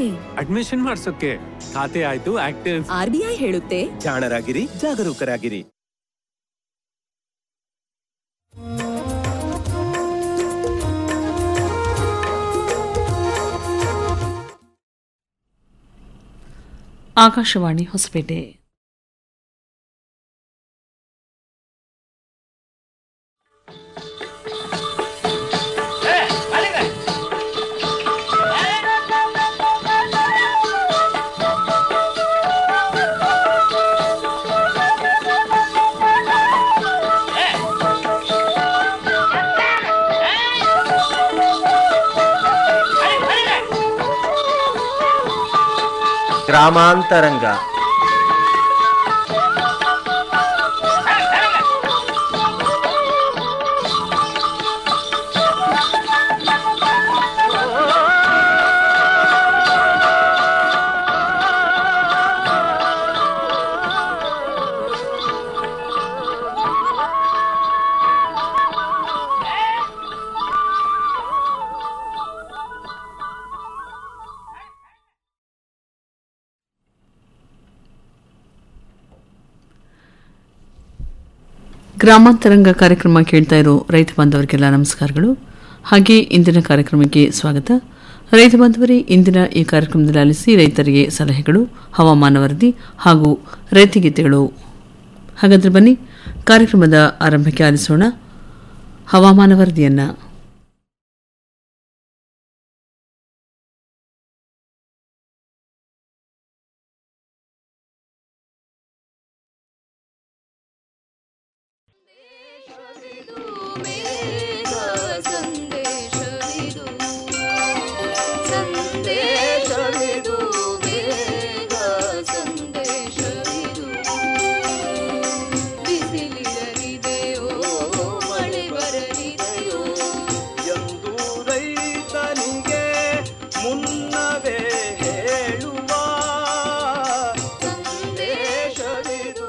ಯಾಕೆ ಅಡ್ಮಿಷನ್ ಮಾಡ್ಸೋಕೆ ಖಾತೆ ಆಯ್ತು ಆಕ್ಟಿವ್ ಆರ್ ಬಿ ಐ ಹೇಳುತ್ತೆ ಜಾಣರಾಗಿರಿ ಜಾಗರೂಕರಾಗಿರಿ ಆಕಾಶವಾಣಿ ಹೊಸಪೇಟೆ ಗ್ರಾಮಾಂತರಂಗ ಗ್ರಾಮಾಂತರಂಗ ಕಾರ್ಯಕ್ರಮ ಕೇಳ್ತಾ ಇರೋ ರೈತ ಬಾಂಧವರಿಗೆಲ್ಲ ನಮಸ್ಕಾರಗಳು ಹಾಗೆ ಇಂದಿನ ಕಾರ್ಯಕ್ರಮಕ್ಕೆ ಸ್ವಾಗತ ರೈತ ಬಾಂಧವರೇ ಇಂದಿನ ಈ ಕಾರ್ಯಕ್ರಮದಲ್ಲಿ ಆಲಿಸಿ ರೈತರಿಗೆ ಸಲಹೆಗಳು ಹವಾಮಾನ ವರದಿ ಹಾಗೂ ರೈತಗೀತೆಗಳು ಹಾಗಾದ್ರೆ ಬನ್ನಿ ಕಾರ್ಯಕ್ರಮದ ಆರಂಭಕ್ಕೆ ಆಲಿಸೋಣ ಹವಾಮಾನ ವರದಿಯನ್ನ ಎಂದು ರೈತನಿಗೆ ಮುನ್ನವೇ ಹೇಳುವ ಸಂದೇಶವಿದು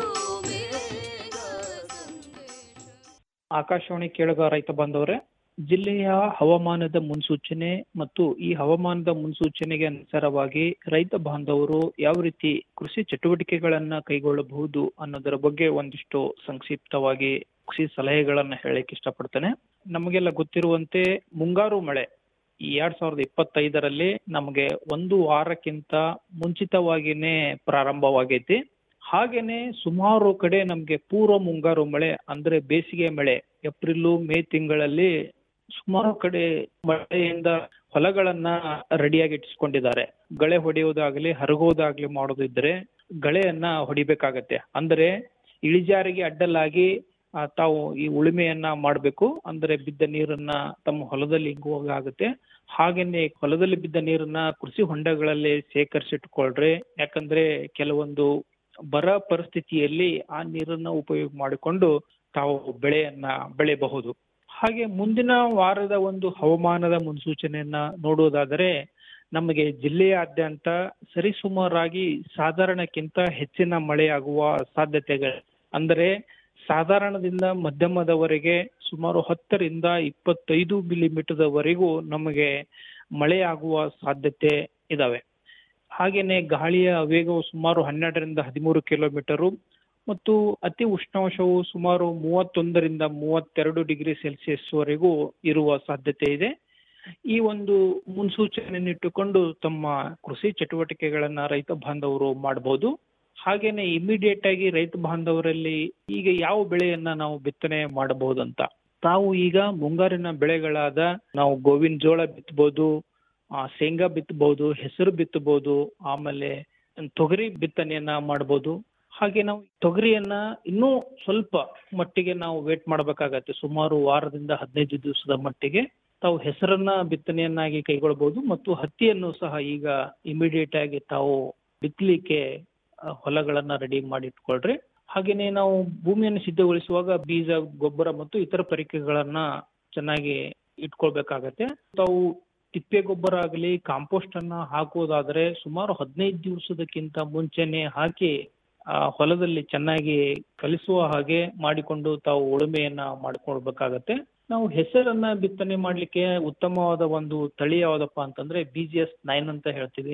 ಆಕಾಶವಾಣಿ ಕೇಳುಗ ರೈತ ಬಾಂಧವರೇ ಜಿಲ್ಲೆಯ ಹವಾಮಾನದ ಮುನ್ಸೂಚನೆ ಮತ್ತು ಈ ಹವಾಮಾನದ ಮುನ್ಸೂಚನೆಗೆ ಅನುಸಾರವಾಗಿ ರೈತ ಬಾಂಧವರು ಯಾವ ರೀತಿ ಕೃಷಿ ಚಟುವಟಿಕೆಗಳನ್ನ ಕೈಗೊಳ್ಳಬಹುದು ಅನ್ನೋದರ ಬಗ್ಗೆ ಒಂದಿಷ್ಟು ಸಂಕ್ಷಿಪ್ತವಾಗಿ ಕೃಷಿ ಸಲಹೆಗಳನ್ನ ಹೇಳಕ್ ಇಷ್ಟಪಡ್ತೇನೆ ನಮಗೆಲ್ಲ ಗೊತ್ತಿರುವಂತೆ ಮುಂಗಾರು ಮಳೆ ಈ ಎರಡ್ ಸಾವಿರದ ಇಪ್ಪತ್ತೈದರಲ್ಲಿ ನಮಗೆ ಒಂದು ವಾರಕ್ಕಿಂತ ಮುಂಚಿತವಾಗಿನೇ ಪ್ರಾರಂಭವಾಗೈತಿ ಹಾಗೇನೆ ಸುಮಾರು ಕಡೆ ನಮ್ಗೆ ಪೂರ್ವ ಮುಂಗಾರು ಮಳೆ ಅಂದ್ರೆ ಬೇಸಿಗೆ ಮಳೆ ಏಪ್ರಿಲ್ ಮೇ ತಿಂಗಳಲ್ಲಿ ಸುಮಾರು ಕಡೆ ಮಳೆಯಿಂದ ಹೊಲಗಳನ್ನ ರೆಡಿಯಾಗಿ ಇಟ್ಟಿಸ್ಕೊಂಡಿದ್ದಾರೆ ಗಳೆ ಹೊಡೆಯೋದಾಗ್ಲಿ ಹರಗೋದಾಗ್ಲಿ ಮಾಡೋದಿದ್ರೆ ಗಳೆಯನ್ನ ಹೊಡಿಬೇಕಾಗತ್ತೆ ಅಂದ್ರೆ ಇಳಿಜಾರಿಗೆ ಅಡ್ಡಲಾಗಿ ಆ, ತಾವು ಈ ಉಳುಮೆಯನ್ನ ಮಾಡಬೇಕು ಅಂದ್ರೆ ಬಿದ್ದ ನೀರನ್ನ ತಮ್ಮ ಹೊಲದಲ್ಲಿ ಇಂಗುವಾಗುತ್ತೆ ಹಾಗೇನೆ ಹೊಲದಲ್ಲಿ ಬಿದ್ದ ನೀರನ್ನ ಕೃಷಿ ಹೊಂಡಗಳಲ್ಲಿ ಶೇಖರಿಸಿಟ್ಕೊಳ್ರಿ ಯಾಕಂದ್ರೆ ಕೆಲವೊಂದು ಬರ ಪರಿಸ್ಥಿತಿಯಲ್ಲಿ ಆ ನೀರನ್ನ ಉಪಯೋಗ ಮಾಡಿಕೊಂಡು ತಾವು ಬೆಳೆಯನ್ನ ಬೆಳೆಯಬಹುದು ಹಾಗೆ ಮುಂದಿನ ವಾರದ ಒಂದು ಹವಾಮಾನದ ಮುನ್ಸೂಚನೆಯನ್ನ ನೋಡುವುದಾದರೆ ನಮಗೆ ಜಿಲ್ಲೆಯಾದ್ಯಂತ ಸರಿಸುಮಾರಾಗಿ ಸಾಧಾರಣಕ್ಕಿಂತ ಹೆಚ್ಚಿನ ಮಳೆಯಾಗುವ ಸಾಧ್ಯತೆಗಳು ಅಂದರೆ ಸಾಧಾರಣದಿಂದ ಮಧ್ಯಮದವರೆಗೆ ಸುಮಾರು ಹತ್ತರಿಂದ ಇಪ್ಪತ್ತೈದು ಮಿಲಿಮೀಟರ್ವರೆಗೂ ನಮಗೆ ಮಳೆಯಾಗುವ ಸಾಧ್ಯತೆ ಇದಾವೆ ಹಾಗೇನೆ ಗಾಳಿಯ ವೇಗವು ಸುಮಾರು ಹನ್ನೆರಡರಿಂದ ಹದಿಮೂರು ಕಿಲೋಮೀಟರು ಮತ್ತು ಅತಿ ಉಷ್ಣಾಂಶವು ಸುಮಾರು ಮೂವತ್ತೊಂದರಿಂದ ಮೂವತ್ತೆರಡು ಡಿಗ್ರಿ ಸೆಲ್ಸಿಯಸ್ ವರೆಗೂ ಇರುವ ಸಾಧ್ಯತೆ ಇದೆ ಈ ಒಂದು ಮುನ್ಸೂಚನೆಯನ್ನಿಟ್ಟುಕೊಂಡು ತಮ್ಮ ಕೃಷಿ ಚಟುವಟಿಕೆಗಳನ್ನ ರೈತ ಬಾಂಧವರು ಮಾಡಬಹುದು ಹಾಗೇನೆ ಇಮಿಡಿಯೇಟ್ ಆಗಿ ರೈತ ಬಾಂಧವರಲ್ಲಿ ಈಗ ಯಾವ ಬೆಳೆಯನ್ನ ನಾವು ಬಿತ್ತನೆ ಮಾಡಬಹುದಂತ ತಾವು ಈಗ ಮುಂಗಾರಿನ ಬೆಳೆಗಳಾದ ನಾವು ಗೋವಿನ ಜೋಳ ಬಿತ್ತಬಹುದು ಆ, ಶೇಂಗಾ ಬಿತ್ತಬಹುದು ಹೆಸರು ಬಿತ್ತಬಹುದು ಆಮೇಲೆ ತೊಗರಿ ಬಿತ್ತನೆಯನ್ನ ಮಾಡಬಹುದು ಹಾಗೆ ನಾವು ತೊಗರಿಯನ್ನ ಇನ್ನೂ ಸ್ವಲ್ಪ ಮಟ್ಟಿಗೆ ನಾವು ವೇಟ್ ಮಾಡಬೇಕಾಗತ್ತೆ ಸುಮಾರು ವಾರದಿಂದ ಹದಿನೈದು ದಿವಸದ ಮಟ್ಟಿಗೆ ತಾವು ಹೆಸರನ್ನ ಬಿತ್ತನೆಯನ್ನಾಗಿ ಕೈಗೊಳ್ಳಬಹುದು ಮತ್ತು ಹತ್ತಿಯನ್ನು ಸಹ ಈಗ ಇಮಿಡಿಯೇಟ್ ಆಗಿ ತಾವು ಬಿತ್ತಲಿಕ್ಕೆ ಆ, ಹೊಲಗಳನ್ನ ರೆಡಿ ಮಾಡಿ ಇಟ್ಕೊಳ್ರಿ ಹಾಗೇನೆ ನಾವು ಭೂಮಿಯನ್ನು ಸಿದ್ಧಗೊಳಿಸುವಾಗ ಬೀಜ ಗೊಬ್ಬರ ಮತ್ತು ಇತರ ಪರಿಕರಗಳನ್ನ ಚೆನ್ನಾಗಿ ಇಟ್ಕೊಳ್ಬೇಕಾಗತ್ತೆ ತಾವು ತಿಪ್ಪೆ ಗೊಬ್ಬರ ಆಗಲಿ ಕಾಂಪೋಸ್ಟ್ ಅನ್ನ ಹಾಕುವುದಾದ್ರೆ ಸುಮಾರು ಹದಿನೈದು ದಿವಸದಕ್ಕಿಂತ ಮುಂಚೆನೆ ಹಾಕಿ ಆ ಹೊಲದಲ್ಲಿ ಚೆನ್ನಾಗಿ ಕಲಿಸುವ ಹಾಗೆ ಮಾಡಿಕೊಂಡು ತಾವು ಉಳುಮೆಯನ್ನ ಮಾಡ್ಕೊಳ್ಬೇಕಾಗತ್ತೆ ನಾವು ಹೆಸರನ್ನ ಬಿತ್ತನೆ ಮಾಡ್ಲಿಕ್ಕೆ ಉತ್ತಮವಾದ ಒಂದು ತಳಿ ಯಾವ್ದಪ್ಪ ಅಂತಂದ್ರೆ ಬಿ ಜಿ ಎಸ್ ನೈನ್ ಅಂತ ಹೇಳ್ತೀವಿ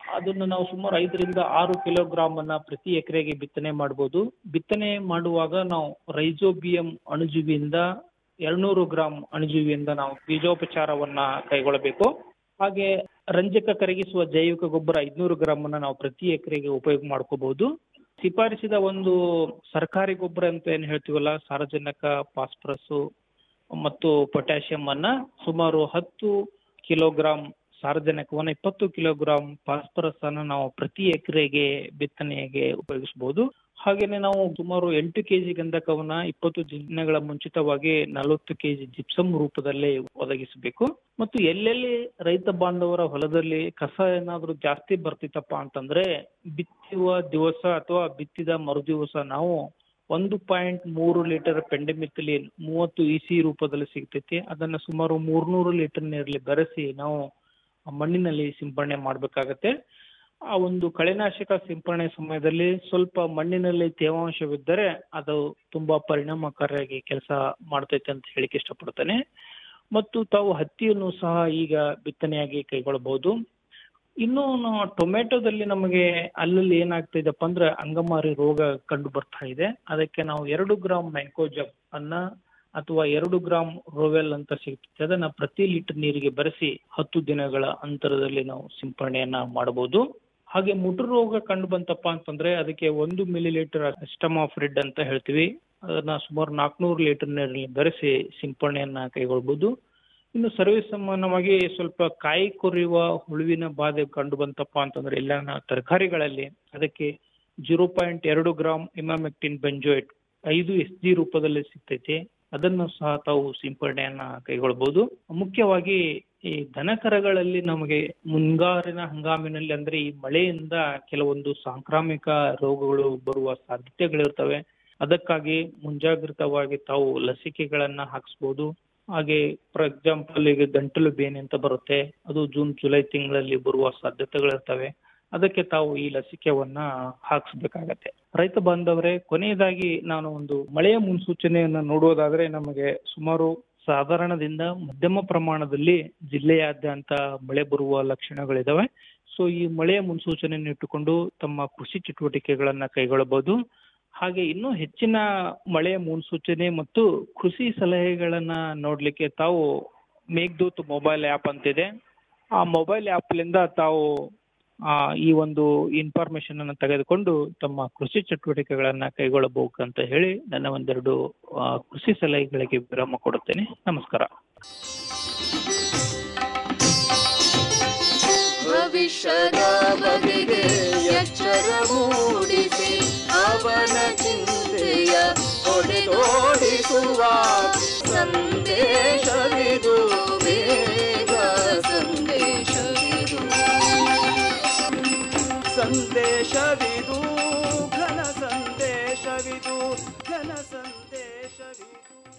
ಅದನ್ನು ನಾವು ಸುಮಾರು ಐದರಿಂದ ಆರು ಕಿಲೋಗ್ರಾಮ್ ಅನ್ನ ಪ್ರತಿ ಎಕರೆಗೆ ಬಿತ್ತನೆ ಮಾಡಬಹುದು ಬಿತ್ತನೆ ಮಾಡುವಾಗ ನಾವು ರೈಜೋಬಿಯಂ ಅಣುಜೀವಿಯಿಂದ ಎರಡ್ನೂರು ಗ್ರಾಂ ಅಣುಜೀವಿಯಿಂದ ನಾವು ಬೀಜೋಪಚಾರವನ್ನ ಕೈಗೊಳ್ಳಬೇಕು ಹಾಗೆ ರಂಜಕ ಕರಗಿಸುವ ಜೈವಿಕ ಗೊಬ್ಬರ ಐದ್ನೂರು ಗ್ರಾಮ್ ಅನ್ನ ನಾವು ಪ್ರತಿ ಎಕರೆಗೆ ಉಪಯೋಗ ಮಾಡ್ಕೋಬಹುದು ಶಿಫಾರಿಸಿದ ಒಂದು ಸರ್ಕಾರಿ ಗೊಬ್ಬರ ಅಂತ ಏನ್ ಹೇಳ್ತೀವಲ್ಲ ಸಾರಜನಕ ಫಾಸ್ಫರಸ್ ಮತ್ತು ಪೊಟ್ಯಾಷಿಯಂ ಅನ್ನ ಸುಮಾರು ಹತ್ತು ಕಿಲೋಗ್ರಾಂ ಸಾರಜನಕವನ್ನ ಇಪ್ಪತ್ತು ಕಿಲೋಗ್ರಾಂ ಫಾಸ್ಫರಸ್ ಅನ್ನ ನಾವು ಪ್ರತಿ ಎಕರೆಗೆ ಬಿತ್ತನೆಗೆ ಉಪಯೋಗಿಸಬಹುದು ಹಾಗೇನೆ ನಾವು ಸುಮಾರು ಎಂಟು ಕೆಜಿ ಗಂಧಕವನ್ನ ಇಪ್ಪತ್ತು ದಿನಗಳ ಮುಂಚಿತವಾಗಿ ನಲವತ್ತು ಕೆಜಿ ಜಿಪ್ಸಮ್ ರೂಪದಲ್ಲಿ ಒದಗಿಸಬೇಕು ಮತ್ತು ಎಲ್ಲೆಲ್ಲಿ ರೈತ ಬಾಂಧವರ ಹೊಲದಲ್ಲಿ ಕಸ ಏನಾದ್ರೂ ಜಾಸ್ತಿ ಬರ್ತಿತ್ತಪ್ಪ ಅಂತಂದ್ರೆ ಬಿತ್ತುವ ದಿವಸ ಅಥವಾ ಬಿತ್ತಿದ ಮರುದಿವಸ ನಾವು ಒಂದು ಪಾಯಿಂಟ್ ಮೂರು ಲೀಟರ್ ಪೆಂಡೆಮಿಥಿಲಿನ್ ಮೂವತ್ತು ಇಸಿ ರೂಪದಲ್ಲಿ ಸಿಗ್ತೈತಿ ಅದನ್ನ ಸುಮಾರು ಮೂರ್ನೂರು ಲೀಟರ್ ನೀರಲ್ಲಿ ಬೆರೆಸಿ ನಾವು ಆ ಮಣ್ಣಿನಲ್ಲಿ ಸಿಂಪಡಣೆ ಮಾಡ್ಬೇಕಾಗತ್ತೆ ಆ ಒಂದು ಕಳೆನಾಶಕ ಸಿಂಪಡಣೆ ಸಮಯದಲ್ಲಿ ಸ್ವಲ್ಪ ಮಣ್ಣಿನಲ್ಲಿ ತೇವಾಂಶವಿದ್ದರೆ ಅದು ತುಂಬಾ ಪರಿಣಾಮಕಾರಿಯಾಗಿ ಕೆಲಸ ಮಾಡ್ತೈತೆ ಅಂತ ಹೇಳಿಕ್ಕೆ ಇಷ್ಟಪಡ್ತೇನೆ ಮತ್ತು ತಾವು ಹತ್ತಿಯನ್ನು ಸಹ ಈಗ ಬಿತ್ತನೆಯಾಗಿ ಕೈಗೊಳ್ಳಬಹುದು ಇನ್ನು ನಾವು ಟೊಮೆಟೊದಲ್ಲಿ ನಮಗೆ ಅಲ್ಲಲ್ಲಿ ಏನಾಗ್ತಾ ಇದೆಪ್ಪ ಅಂದ್ರೆ ಅಂಗಮಾರಿ ರೋಗ ಕಂಡು ಬರ್ತಾ ಇದೆ ಅದಕ್ಕೆ ನಾವು ಎರಡು ಗ್ರಾಂ ಮ್ಯಾಂಕೋಜಬ್ ಅನ್ನ ಅಥವಾ ಎರಡು ಗ್ರಾಂ ರೋವೆಲ್ ಅಂತ ಸಿಗ್ತದೆ ಅದನ್ನ ಪ್ರತಿ ಲೀಟರ್ ನೀರಿಗೆ ಬೆರೆಸಿ ಹತ್ತು ದಿನಗಳ ಅಂತರದಲ್ಲಿ ನಾವು ಸಿಂಪರಣೆಯನ್ನ ಮಾಡಬಹುದು ಹಾಗೆ ಮುಟು ರೋಗ ಕಂಡು ಬಂತಪ್ಪ ಅಂತಂದ್ರೆ ಅದಕ್ಕೆ ಒಂದು ಮಿಲಿ ಲೀಟರ್ ರಿಡ್ ಅಂತ ಹೇಳ್ತೀವಿ ಅದನ್ನ ಸುಮಾರು ನಾಲ್ಕುನೂರು ಲೀಟರ್ ನೀರಲ್ಲಿ ಬೆರೆಸಿ ಸಿಂಪರಣೆಯನ್ನ ಕೈಗೊಳ್ಬಹುದು ಇನ್ನು ಸರ್ವೇ ಸಾಮಾನ್ಯವಾಗಿ ಸ್ವಲ್ಪ ಕಾಯಿ ಕೊರೆಯುವ ಹುಳುವಿನ ಬಾಧೆ ಕಂಡು ಬಂತಪ್ಪ ಅಂತಂದ್ರೆ ಎಲ್ಲ ತರಕಾರಿಗಳಲ್ಲಿ ಅದಕ್ಕೆ ಜೀರೋ ಪಾಯಿಂಟ್ ಎರಡು ಗ್ರಾಂ ಇಮಾಮೆಕ್ಟಿನ್ ಬೆಂಜೋಯಿಟ್ ಐದು ಎಸ್ ಜಿ ರೂಪದಲ್ಲಿ ಸಿಗ್ತೈತಿ ಅದನ್ನು ಸಹ ತಾವು ಸಿಂಪಡಣೆಯನ್ನ ಕೈಗೊಳ್ಬಹುದು ಮುಖ್ಯವಾಗಿ ಈ ದನಕರಗಳಲ್ಲಿ ನಮಗೆ ಮುಂಗಾರಿನ ಹಂಗಾಮಿನಲ್ಲಿ ಅಂದ್ರೆ ಈ ಮಳೆಯಿಂದ ಕೆಲವೊಂದು ಸಾಂಕ್ರಾಮಿಕ ರೋಗಗಳು ಬರುವ ಸಾಧ್ಯತೆಗಳಿರ್ತವೆ ಅದಕ್ಕಾಗಿ ಮುಂಜಾಗ್ರತವಾಗಿ ತಾವು ಲಸಿಕೆಗಳನ್ನ ಹಾಕಿಸ್ಬೋದು ಹಾಗೆ ಫಾರ್ ಎಕ್ಸಾಂಪಲ್ ಈಗ ಗಂಟಲು ಬೇನೆ ಅಂತ ಬರುತ್ತೆ ಅದು ಜೂನ್ ಜುಲೈ ತಿಂಗಳಲ್ಲಿ ಬರುವ ಸಾಧ್ಯತೆಗಳಿರ್ತವೆ ಅದಕ್ಕೆ ತಾವು ಈ ಲಸಿಕೆವನ್ನ ಹಾಕಿಸ್ಬೇಕಾಗತ್ತೆ ರೈತ ಬಾಂಧವರೇ ಕೊನೆಯದಾಗಿ ನಾನು ಒಂದು ಮಳೆಯ ಮುನ್ಸೂಚನೆಯನ್ನ ನೋಡುವುದಾದ್ರೆ ನಮಗೆ ಸುಮಾರು ಸಾಧಾರಣದಿಂದ ಮಧ್ಯಮ ಪ್ರಮಾಣದಲ್ಲಿ ಜಿಲ್ಲೆಯಾದ್ಯಂತ ಮಳೆ ಬರುವ ಲಕ್ಷಣಗಳಿದಾವೆ ಸೊ ಈ ಮಳೆಯ ಮುನ್ಸೂಚನೆಯನ್ನು ಇಟ್ಟುಕೊಂಡು ತಮ್ಮ ಕೃಷಿ ಚಟುವಟಿಕೆಗಳನ್ನ ಕೈಗೊಳ್ಳಬಹುದು ಹಾಗೆ ಇನ್ನೂ ಹೆಚ್ಚಿನ ಮಳೆಯ ಮುನ್ಸೂಚನೆ ಮತ್ತು ಕೃಷಿ ಸಲಹೆಗಳನ್ನ ನೋಡ್ಲಿಕ್ಕೆ ತಾವು ಮೇಘದೂತ್ ಮೊಬೈಲ್ ಆ್ಯಪ್ ಅಂತಿದೆ ಆ ಮೊಬೈಲ್ ಆ್ಯಪ್ಲಿಂದ ತಾವು ಆ ಈ ಒಂದು ಇನ್ಫಾರ್ಮೇಶನ್ ಅನ್ನು ತೆಗೆದುಕೊಂಡು ತಮ್ಮ ಕೃಷಿ ಚಟುವಟಿಕೆಗಳನ್ನ ಕೈಗೊಳ್ಳಬಹುದು ಅಂತ ಹೇಳಿ ನನ್ನ ಒಂದೆರಡು ಆ, ಕೃಷಿ ಸಲಹೆಗಳಿಗೆ ವಿರಾಮ ಕೊಡುತ್ತೇನೆ ನಮಸ್ಕಾರ ಭವಿಷ್ಯದ ಬಗೆಗೆ ಎಚ್ಚರ ಮೂಡಿಸಿ ಅವನ ಚಿಂತೆಯ ಹೊಡೆದೋಡಿಸುವ ಸಂದೇಶವಿದು ಬೇಗ ಸಂದೇಶವಿದು ಸಂದೇಶವಿದು ಘನ ಸಂದೇಶವಿದು ಘನ ಸಂದೇಶವಿದು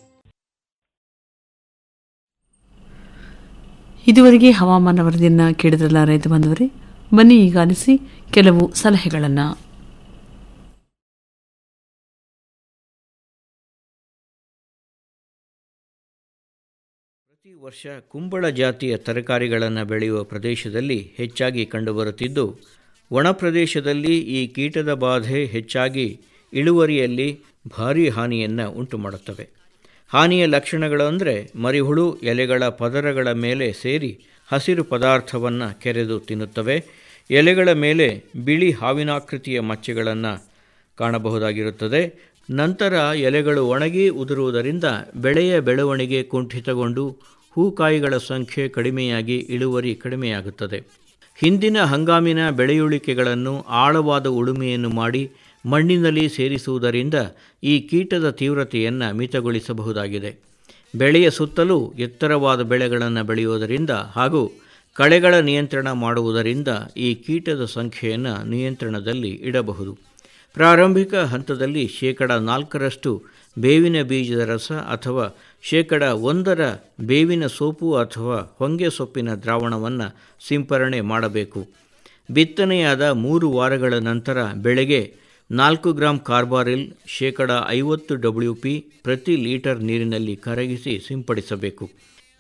ಇದುವರೆಗೆ ಹವಾಮಾನ ವರದಿಯನ್ನ ಕೇಳಿದ್ರಲ್ಲ ರೈತ ಬಾಂಧವರೇ ಬನ್ನಿ ಈಗ ಆಲಿಸಿ ಕೆಲವು ಸಲಹೆಗಳನ್ನು ಪ್ರತಿ ವರ್ಷ ಕುಂಬಳ ಜಾತಿಯ ತರಕಾರಿಗಳನ್ನು ಬೆಳೆಯುವ ಪ್ರದೇಶದಲ್ಲಿ ಹೆಚ್ಚಾಗಿ ಕಂಡುಬರುತ್ತಿದ್ದು ಒಣ ಪ್ರದೇಶದಲ್ಲಿ ಈ ಕೀಟದ ಬಾಧೆ ಹೆಚ್ಚಾಗಿ ಇಳುವರಿಯಲ್ಲಿ ಭಾರೀ ಹಾನಿಯನ್ನು ಉಂಟುಮಾಡುತ್ತವೆ ಹಾನಿಯ ಲಕ್ಷಣಗಳು ಅಂದರೆ ಮರಿಹುಳು ಎಲೆಗಳ ಪದರಗಳ ಮೇಲೆ ಸೇರಿ ಹಸಿರು ಪದಾರ್ಥವನ್ನು ಕೆರೆದು ತಿನ್ನುತ್ತವೆ ಎಲೆಗಳ ಮೇಲೆ ಬಿಳಿ ಹಾವಿನಾಕೃತಿಯ ಮಚ್ಚೆಗಳನ್ನು ಕಾಣಬಹುದಾಗಿರುತ್ತದೆ ನಂತರ ಎಲೆಗಳು ಒಣಗಿ ಉದುರುವುದರಿಂದ ಬೆಳೆಯ ಬೆಳವಣಿಗೆ ಕುಂಠಿತಗೊಂಡು ಹೂಕಾಯಿಗಳ ಸಂಖ್ಯೆ ಕಡಿಮೆಯಾಗಿ ಇಳುವರಿ ಕಡಿಮೆಯಾಗುತ್ತದೆ ಹಿಂದಿನ ಹಂಗಾಮಿನ ಬೆಳೆಯುಳಿಕೆಗಳನ್ನು ಆಳವಾದ ಉಳುಮೆಯನ್ನು ಮಾಡಿ ಮಣ್ಣಿನಲ್ಲಿ ಸೇರಿಸುವುದರಿಂದ ಈ ಕೀಟದ ತೀವ್ರತೆಯನ್ನು ಮಿತಗೊಳಿಸಬಹುದಾಗಿದೆ ಬೆಳೆಯ ಸುತ್ತಲೂ ಎತ್ತರವಾದ ಬೆಳೆಗಳನ್ನು ಬೆಳೆಯುವುದರಿಂದ ಹಾಗೂ ಕಳೆಗಳ ನಿಯಂತ್ರಣ ಮಾಡುವುದರಿಂದ ಈ ಕೀಟದ ಸಂಖ್ಯೆಯನ್ನು ನಿಯಂತ್ರಣದಲ್ಲಿ ಇಡಬಹುದು ಪ್ರಾರಂಭಿಕ ಹಂತದಲ್ಲಿ ಶೇಕಡ ನಾಲ್ಕರಷ್ಟು ಬೇವಿನ ಬೀಜದ ರಸ ಅಥವಾ ಶೇಕಡ ಒಂದರ ಬೇವಿನ ಸೋಪು ಅಥವಾ ಹೊಂಗೆ ಸೊಪ್ಪಿನ ದ್ರಾವಣವನ್ನು ಸಿಂಪರಣೆ ಮಾಡಬೇಕು ಬಿತ್ತನೆಯಾದ ಮೂರು ವಾರಗಳ ನಂತರ ಬೆಳೆಗೆ ನಾಲ್ಕು ಗ್ರಾಂ ಕಾರ್ಬಾರಿಲ್ ಶೇಕಡ ಐವತ್ತು ಡಬ್ಲ್ಯೂ ಪಿ ಪ್ರತಿ ಲೀಟರ್ ನೀರಿನಲ್ಲಿ ಕರಗಿಸಿ ಸಿಂಪಡಿಸಬೇಕು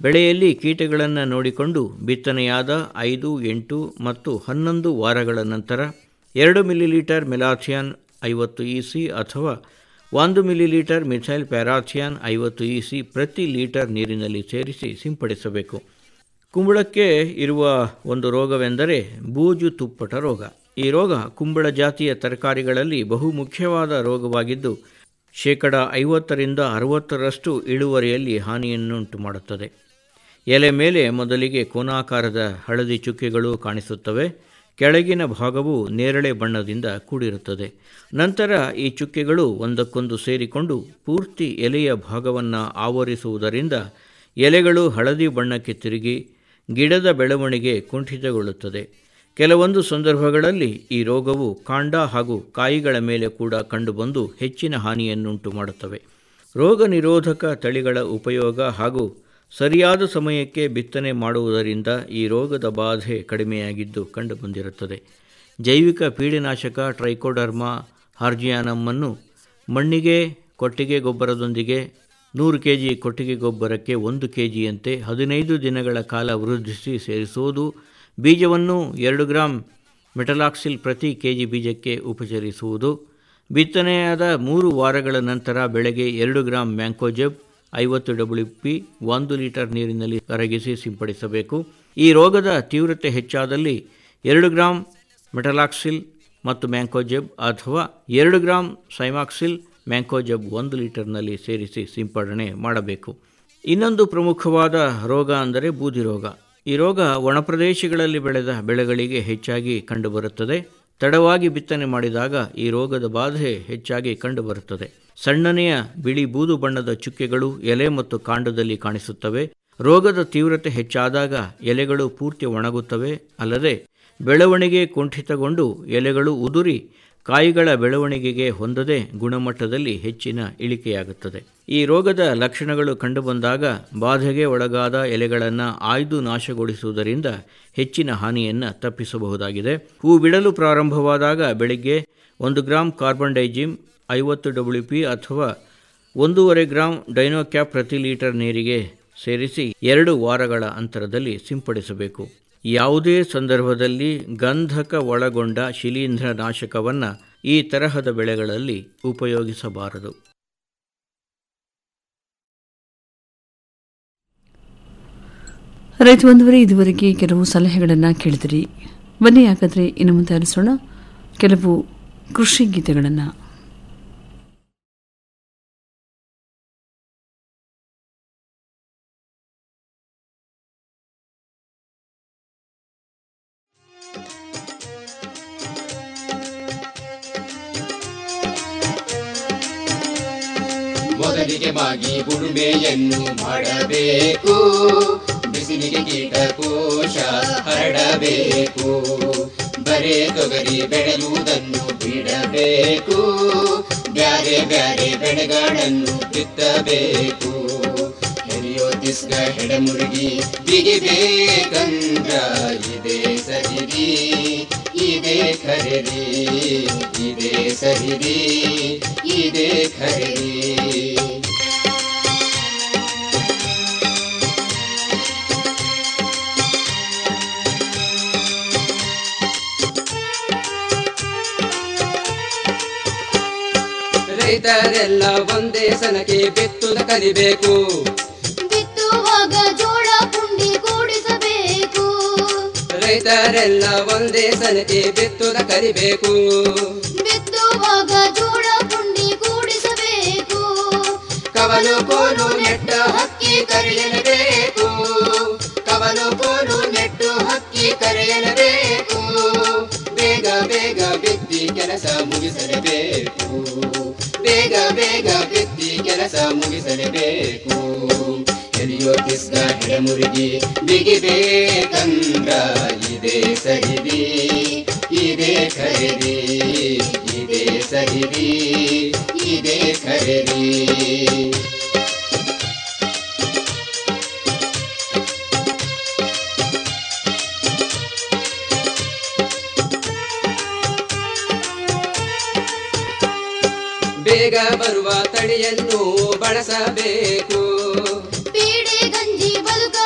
ಬೆಳೆಯಲ್ಲಿ ಕೀಟಗಳನ್ನು ನೋಡಿಕೊಂಡು ಬಿತ್ತನೆಯಾದ ಐದು ಎಂಟು ಮತ್ತು ಹನ್ನೊಂದು ವಾರಗಳ ನಂತರ ಎರಡು ಮಿಲಿಲೀಟರ್ ಮೆಲಾಥಿಯಾನ್ ಐವತ್ತು ಇ ಸಿ ಅಥವಾ ಒಂದು ಮಿಲಿಲೀಟರ್ ಮಿಥೈಲ್ ಪ್ಯಾರಾಥಿಯಾನ್ ಐವತ್ತು ಇ ಸಿ ಪ್ರತಿ ಲೀಟರ್ ನೀರಿನಲ್ಲಿ ಸೇರಿಸಿ ಸಿಂಪಡಿಸಬೇಕು ಕುಂಬಳಕ್ಕೆ ಇರುವ ಒಂದು ರೋಗವೆಂದರೆ ಬೂಜು ತುಪ್ಪಟ ರೋಗ ಈ ರೋಗ ಕುಂಬಳ ಜಾತಿಯ ತರಕಾರಿಗಳಲ್ಲಿ ಬಹು ಮುಖ್ಯವಾದ ರೋಗವಾಗಿದ್ದು ಶೇಕಡ ಐವತ್ತರಿಂದ ಅರವತ್ತರಷ್ಟು ಇಳುವರಿಯಲ್ಲಿ ಹಾನಿಯನ್ನುಂಟು ಮಾಡುತ್ತದೆ ಎಲೆ ಮೇಲೆ ಮೊದಲಿಗೆ ಕೋನಾಕಾರದ ಹಳದಿ ಚುಕ್ಕೆಗಳು ಕಾಣಿಸುತ್ತವೆ ಕೆಳಗಿನ ಭಾಗವು ನೇರಳೆ ಬಣ್ಣದಿಂದ ಕೂಡಿರುತ್ತದೆ ನಂತರ ಈ ಚುಕ್ಕೆಗಳು ಒಂದಕ್ಕೊಂದು ಸೇರಿಕೊಂಡು ಪೂರ್ತಿ ಎಲೆಯ ಭಾಗವನ್ನು ಆವರಿಸುವುದರಿಂದ ಎಲೆಗಳು ಹಳದಿ ಬಣ್ಣಕ್ಕೆ ತಿರುಗಿ ಗಿಡದ ಬೆಳವಣಿಗೆ ಕುಂಠಿತಗೊಳ್ಳುತ್ತದೆ ಕೆಲವೊಂದು ಸಂದರ್ಭಗಳಲ್ಲಿ ಈ ರೋಗವು ಕಾಂಡ ಹಾಗೂ ಕಾಯಿಗಳ ಮೇಲೆ ಕೂಡ ಕಂಡುಬಂದು ಹೆಚ್ಚಿನ ಹಾನಿಯನ್ನುಂಟು ಮಾಡುತ್ತವೆ ರೋಗ ನಿರೋಧಕ ತಳಿಗಳ ಉಪಯೋಗ ಹಾಗೂ ಸರಿಯಾದ ಸಮಯಕ್ಕೆ ಬಿತ್ತನೆ ಮಾಡುವುದರಿಂದ ಈ ರೋಗದ ಬಾಧೆ ಕಡಿಮೆಯಾಗಿದ್ದು ಕಂಡುಬಂದಿರುತ್ತದೆ ಜೈವಿಕ ಪೀಡಿನಾಶಕ ಟ್ರೈಕೋಡರ್ಮಾ ಹಾರ್ಜಿಯಾನಮ್ಮನ್ನು ಮಣ್ಣಿಗೆ ಕೊಟ್ಟಿಗೆ ಗೊಬ್ಬರದೊಂದಿಗೆ ನೂರು ಕೆ ಜಿ ಕೊಟ್ಟಿಗೆ ಗೊಬ್ಬರಕ್ಕೆ ಒಂದು ಕೆ ಜಿಯಂತೆ ಹದಿನೈದು ದಿನಗಳ ಕಾಲ ವೃದ್ಧಿಸಿ ಸೇರಿಸುವುದು ಬೀಜವನ್ನು ಎರಡು ಗ್ರಾಂ ಮೆಟಲಾಕ್ಸಿಲ್ ಪ್ರತಿ ಕೆ ಜಿ ಬೀಜಕ್ಕೆ ಉಪಚರಿಸುವುದು ಬಿತ್ತನೆಯಾದ ಮೂರು ವಾರಗಳ ನಂತರ ಬೆಳೆಗೆ ಎರಡು ಗ್ರಾಂ ಮ್ಯಾಂಕೋಜೆಬ್ ಐವತ್ತು ಡಬ್ಲ್ಯೂ ಪಿ ಒಂದು ಲೀಟರ್ ನೀರಿನಲ್ಲಿ ಕರಗಿಸಿ ಸಿಂಪಡಿಸಬೇಕು ಈ ರೋಗದ ತೀವ್ರತೆ ಹೆಚ್ಚಾದಲ್ಲಿ ಎರಡು ಗ್ರಾಂ ಮೆಟಲಾಕ್ಸಿಲ್ ಮತ್ತು ಮ್ಯಾಂಕೋಜೆಬ್ ಅಥವಾ ಎರಡು ಗ್ರಾಂ ಸೈಮಾಕ್ಸಿಲ್ ಮ್ಯಾಂಕೋಜೆಬ್ ಒಂದು ಲೀಟರ್ನಲ್ಲಿ ಸೇರಿಸಿ ಸಿಂಪಡಣೆ ಮಾಡಬೇಕು ಇನ್ನೊಂದು ಪ್ರಮುಖವಾದ ರೋಗ ಅಂದರೆ ಬೂದಿ ರೋಗ ಈ ರೋಗ ಒಣಪ್ರದೇಶಗಳಲ್ಲಿ ಬೆಳೆದ ಬೆಳೆಗಳಿಗೆ ಹೆಚ್ಚಾಗಿ ಕಂಡುಬರುತ್ತದೆ ತಡವಾಗಿ ಬಿತ್ತನೆ ಮಾಡಿದಾಗ ಈ ರೋಗದ ಬಾಧೆ ಹೆಚ್ಚಾಗಿ ಕಂಡುಬರುತ್ತದೆ ಸಣ್ಣನೆಯ ಬಿಳಿ ಬೂದು ಬಣ್ಣದ ಚುಕ್ಕೆಗಳು ಎಲೆ ಮತ್ತು ಕಾಂಡದಲ್ಲಿ ಕಾಣಿಸುತ್ತವೆ ರೋಗದ ತೀವ್ರತೆ ಹೆಚ್ಚಾದಾಗ ಎಲೆಗಳು ಪೂರ್ತಿ ಒಣಗುತ್ತವೆ ಅಲ್ಲದೆ ಬೆಳವಣಿಗೆ ಕುಂಠಿತಗೊಂಡು ಎಲೆಗಳು ಉದುರಿ ಕಾಯಿಗಳ ಬೆಳವಣಿಗೆಗೆ ಹೊಂದದೆ ಗುಣಮಟ್ಟದಲ್ಲಿ ಹೆಚ್ಚಿನ ಇಳಿಕೆಯಾಗುತ್ತದೆ ಈ ರೋಗದ ಲಕ್ಷಣಗಳು ಕಂಡುಬಂದಾಗ ಬಾಧೆಗೆ ಒಳಗಾದ ಎಲೆಗಳನ್ನು ಆಯ್ದು ನಾಶಗೊಳಿಸುವುದರಿಂದ ಹೆಚ್ಚಿನ ಹಾನಿಯನ್ನು ತಪ್ಪಿಸಬಹುದಾಗಿದೆ ಹೂ ಬಿಡಲು ಪ್ರಾರಂಭವಾದಾಗ ಬೆಳಿಗ್ಗೆ ಒಂದು ಗ್ರಾಂ ಕಾರ್ಬನ್ ಡೈಜಿಮ್ ಐವತ್ತು ಡಬ್ಲ್ಯೂ ಪಿ ಅಥವಾ ಒಂದೂವರೆ ಗ್ರಾಂ ಡೈನೋಕ್ಯಾಪ್ ಪ್ರತಿ ಲೀಟರ್ ನೀರಿಗೆ ಸೇರಿಸಿ ಎರಡು ವಾರಗಳ ಅಂತರದಲ್ಲಿ ಸಿಂಪಡಿಸಬೇಕು ಯಾವುದೇ ಸಂದರ್ಭದಲ್ಲಿ ಗಂಧಕ ಒಳಗೊಂಡ ಶಿಲೀಂಧ್ರ ನಾಶಕವನ್ನು ಈ ತರಹದ ಬೆಳೆಗಳಲ್ಲಿ ಉಪಯೋಗಿಸಬಾರದು ರೈತ ಬಂಧುವರೇ ಇದುವರೆಗೆ ಕೆಲವು ಸಲಹೆಗಳನ್ನು ಕೇಳಿದಿರಿ ಬನ್ನಿ ಹಾಗಾದರೆ ಇನ್ನು ಮುಂದೆ ಆಲಿಸೋಣ ಕೆಲವು ಕೃಷಿ ಗೀತೆಗಳನ್ನು ಮೊದಲಿಗೆ ಮಾಗಿ ಉಳುಮೆಯನ್ನು ಮಾಡಬೇಕು ಬಿಸಿಲಿಗೆ ಕೀಟಕೋಶ ಹರಡಬೇಕು ಬರೇ ತೊಗರಿ ಬೆಳೆಯುವುದನ್ನು ಬಿಡಬೇಕು ಬ್ಯಾರೆ ಬ್ಯಾರೆ ಬೆಳೆಗಳನ್ನು ಬಿತ್ತಬೇಕು ಹೆರಿಯೋ ದಿಸ್ಗ ಹೆಡಮುರುಗಿ ಬಿಗಿಬೇಕಂದ್ರ ಇದೆ ಸರಿರಿ ಇದೆ ಖರೀದಿ ಇದೆ ಸರಿರಿ ಇದೆ ಖರೀದಿ ರೈತರೆಲ್ಲ ಒಂದೇ ಸನಕ್ಕೆ ಬಿತ್ತುದ ಕಲಿಬೇಕು ಬಿತ್ತುವಾಗ ಜೋಳ ಪುಂಡಿ ಕೂಡಿಸಬೇಕು ರೈತರೆಲ್ಲ ಒಂದೇ ಸನಕ್ಕೆ ಬಿತ್ತುದ ಕಲಿಬೇಕು ಬಿತ್ತುವಾಗ ಜೋಳ ಪುಂಡಿ ಕೂಡಿಸಬೇಕು ಕವಲು ಕೋಲು ನೆಟ್ಟ ಹಕ್ಕಿ ಕರೆಯಲೇಬೇಕು ಕವಲು ಕೋಲು ನೆಟ್ಟು ಹಕ್ಕಿ ಕರೆಯಲೇಬೇಕು ಬೇಗ ಬೇಗ ಬಿತ್ತಿ ಕೆಲಸ ಮುಗಿಸಲೇಬೇಕು ಬೇಗ ಬೇಗ ಬಿತ್ತಿ ಕೆಲಸ ಮುಗಿಸಲೇಬೇಕು ಎಲಿಯೋ ಕಿಸ್ಗ ಹೆಡಮುರುಗಿ ಬಿಗಿಬೇಕಂದ್ರ ಇದೆ ಸರಿದಿ ಇದೆ ಖರೀದಿ ಇದೆ ಸರಿದಿ ಇದೆ ಖರೀದಿ ಬೇಗ ಬರುವ ತಳಿಯನ್ನು ಬಳಸಬೇಕು ಪೀಡೆ ಗಂಜಿ ಬದುಕ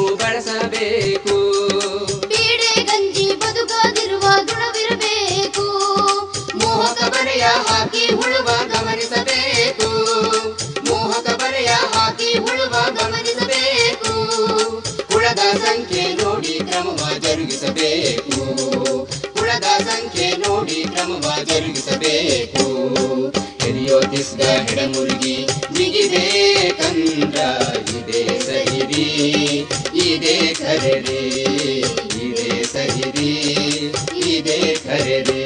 ಬಳಸಬೇಕು ಬೀಡೆ ಗಂಜಿ ಬದುಕಾದಿರುವ ಗುಣವಿರಬೇಕು ಮೋಹಕ ಬರೆಯ ಹಾಕಿ ಉಳುವ ಗಮನಿಸಬೇಕು ಮೋಹಕ ಬರೆಯ ಹಾಕಿ ಉಳುವ ಗಮನಿಸಬೇಕು ಹುಳದ ಸಂಖ್ಯೆ ನೋಡಿ ಕ್ರಮವ ಜರುಗಿಸಬೇಕು ಹುಳದ ಸಂಖ್ಯೆ ನೋಡಿ ಕ್ರಮವ ಜರುಗಿಸಬೇಕು ಹಿರಿಯೋತಿಸ್ದ ಹೆಡಮುರುಗಿ ಬಿಗಿಬೇಕಂದ್ರ ಇದೇ ಸಹಿರಿ ಇದೇ ಖರೀರಿ ಇದೇ ಸಹಿರಿ ಇದೇ ಖರೀರಿ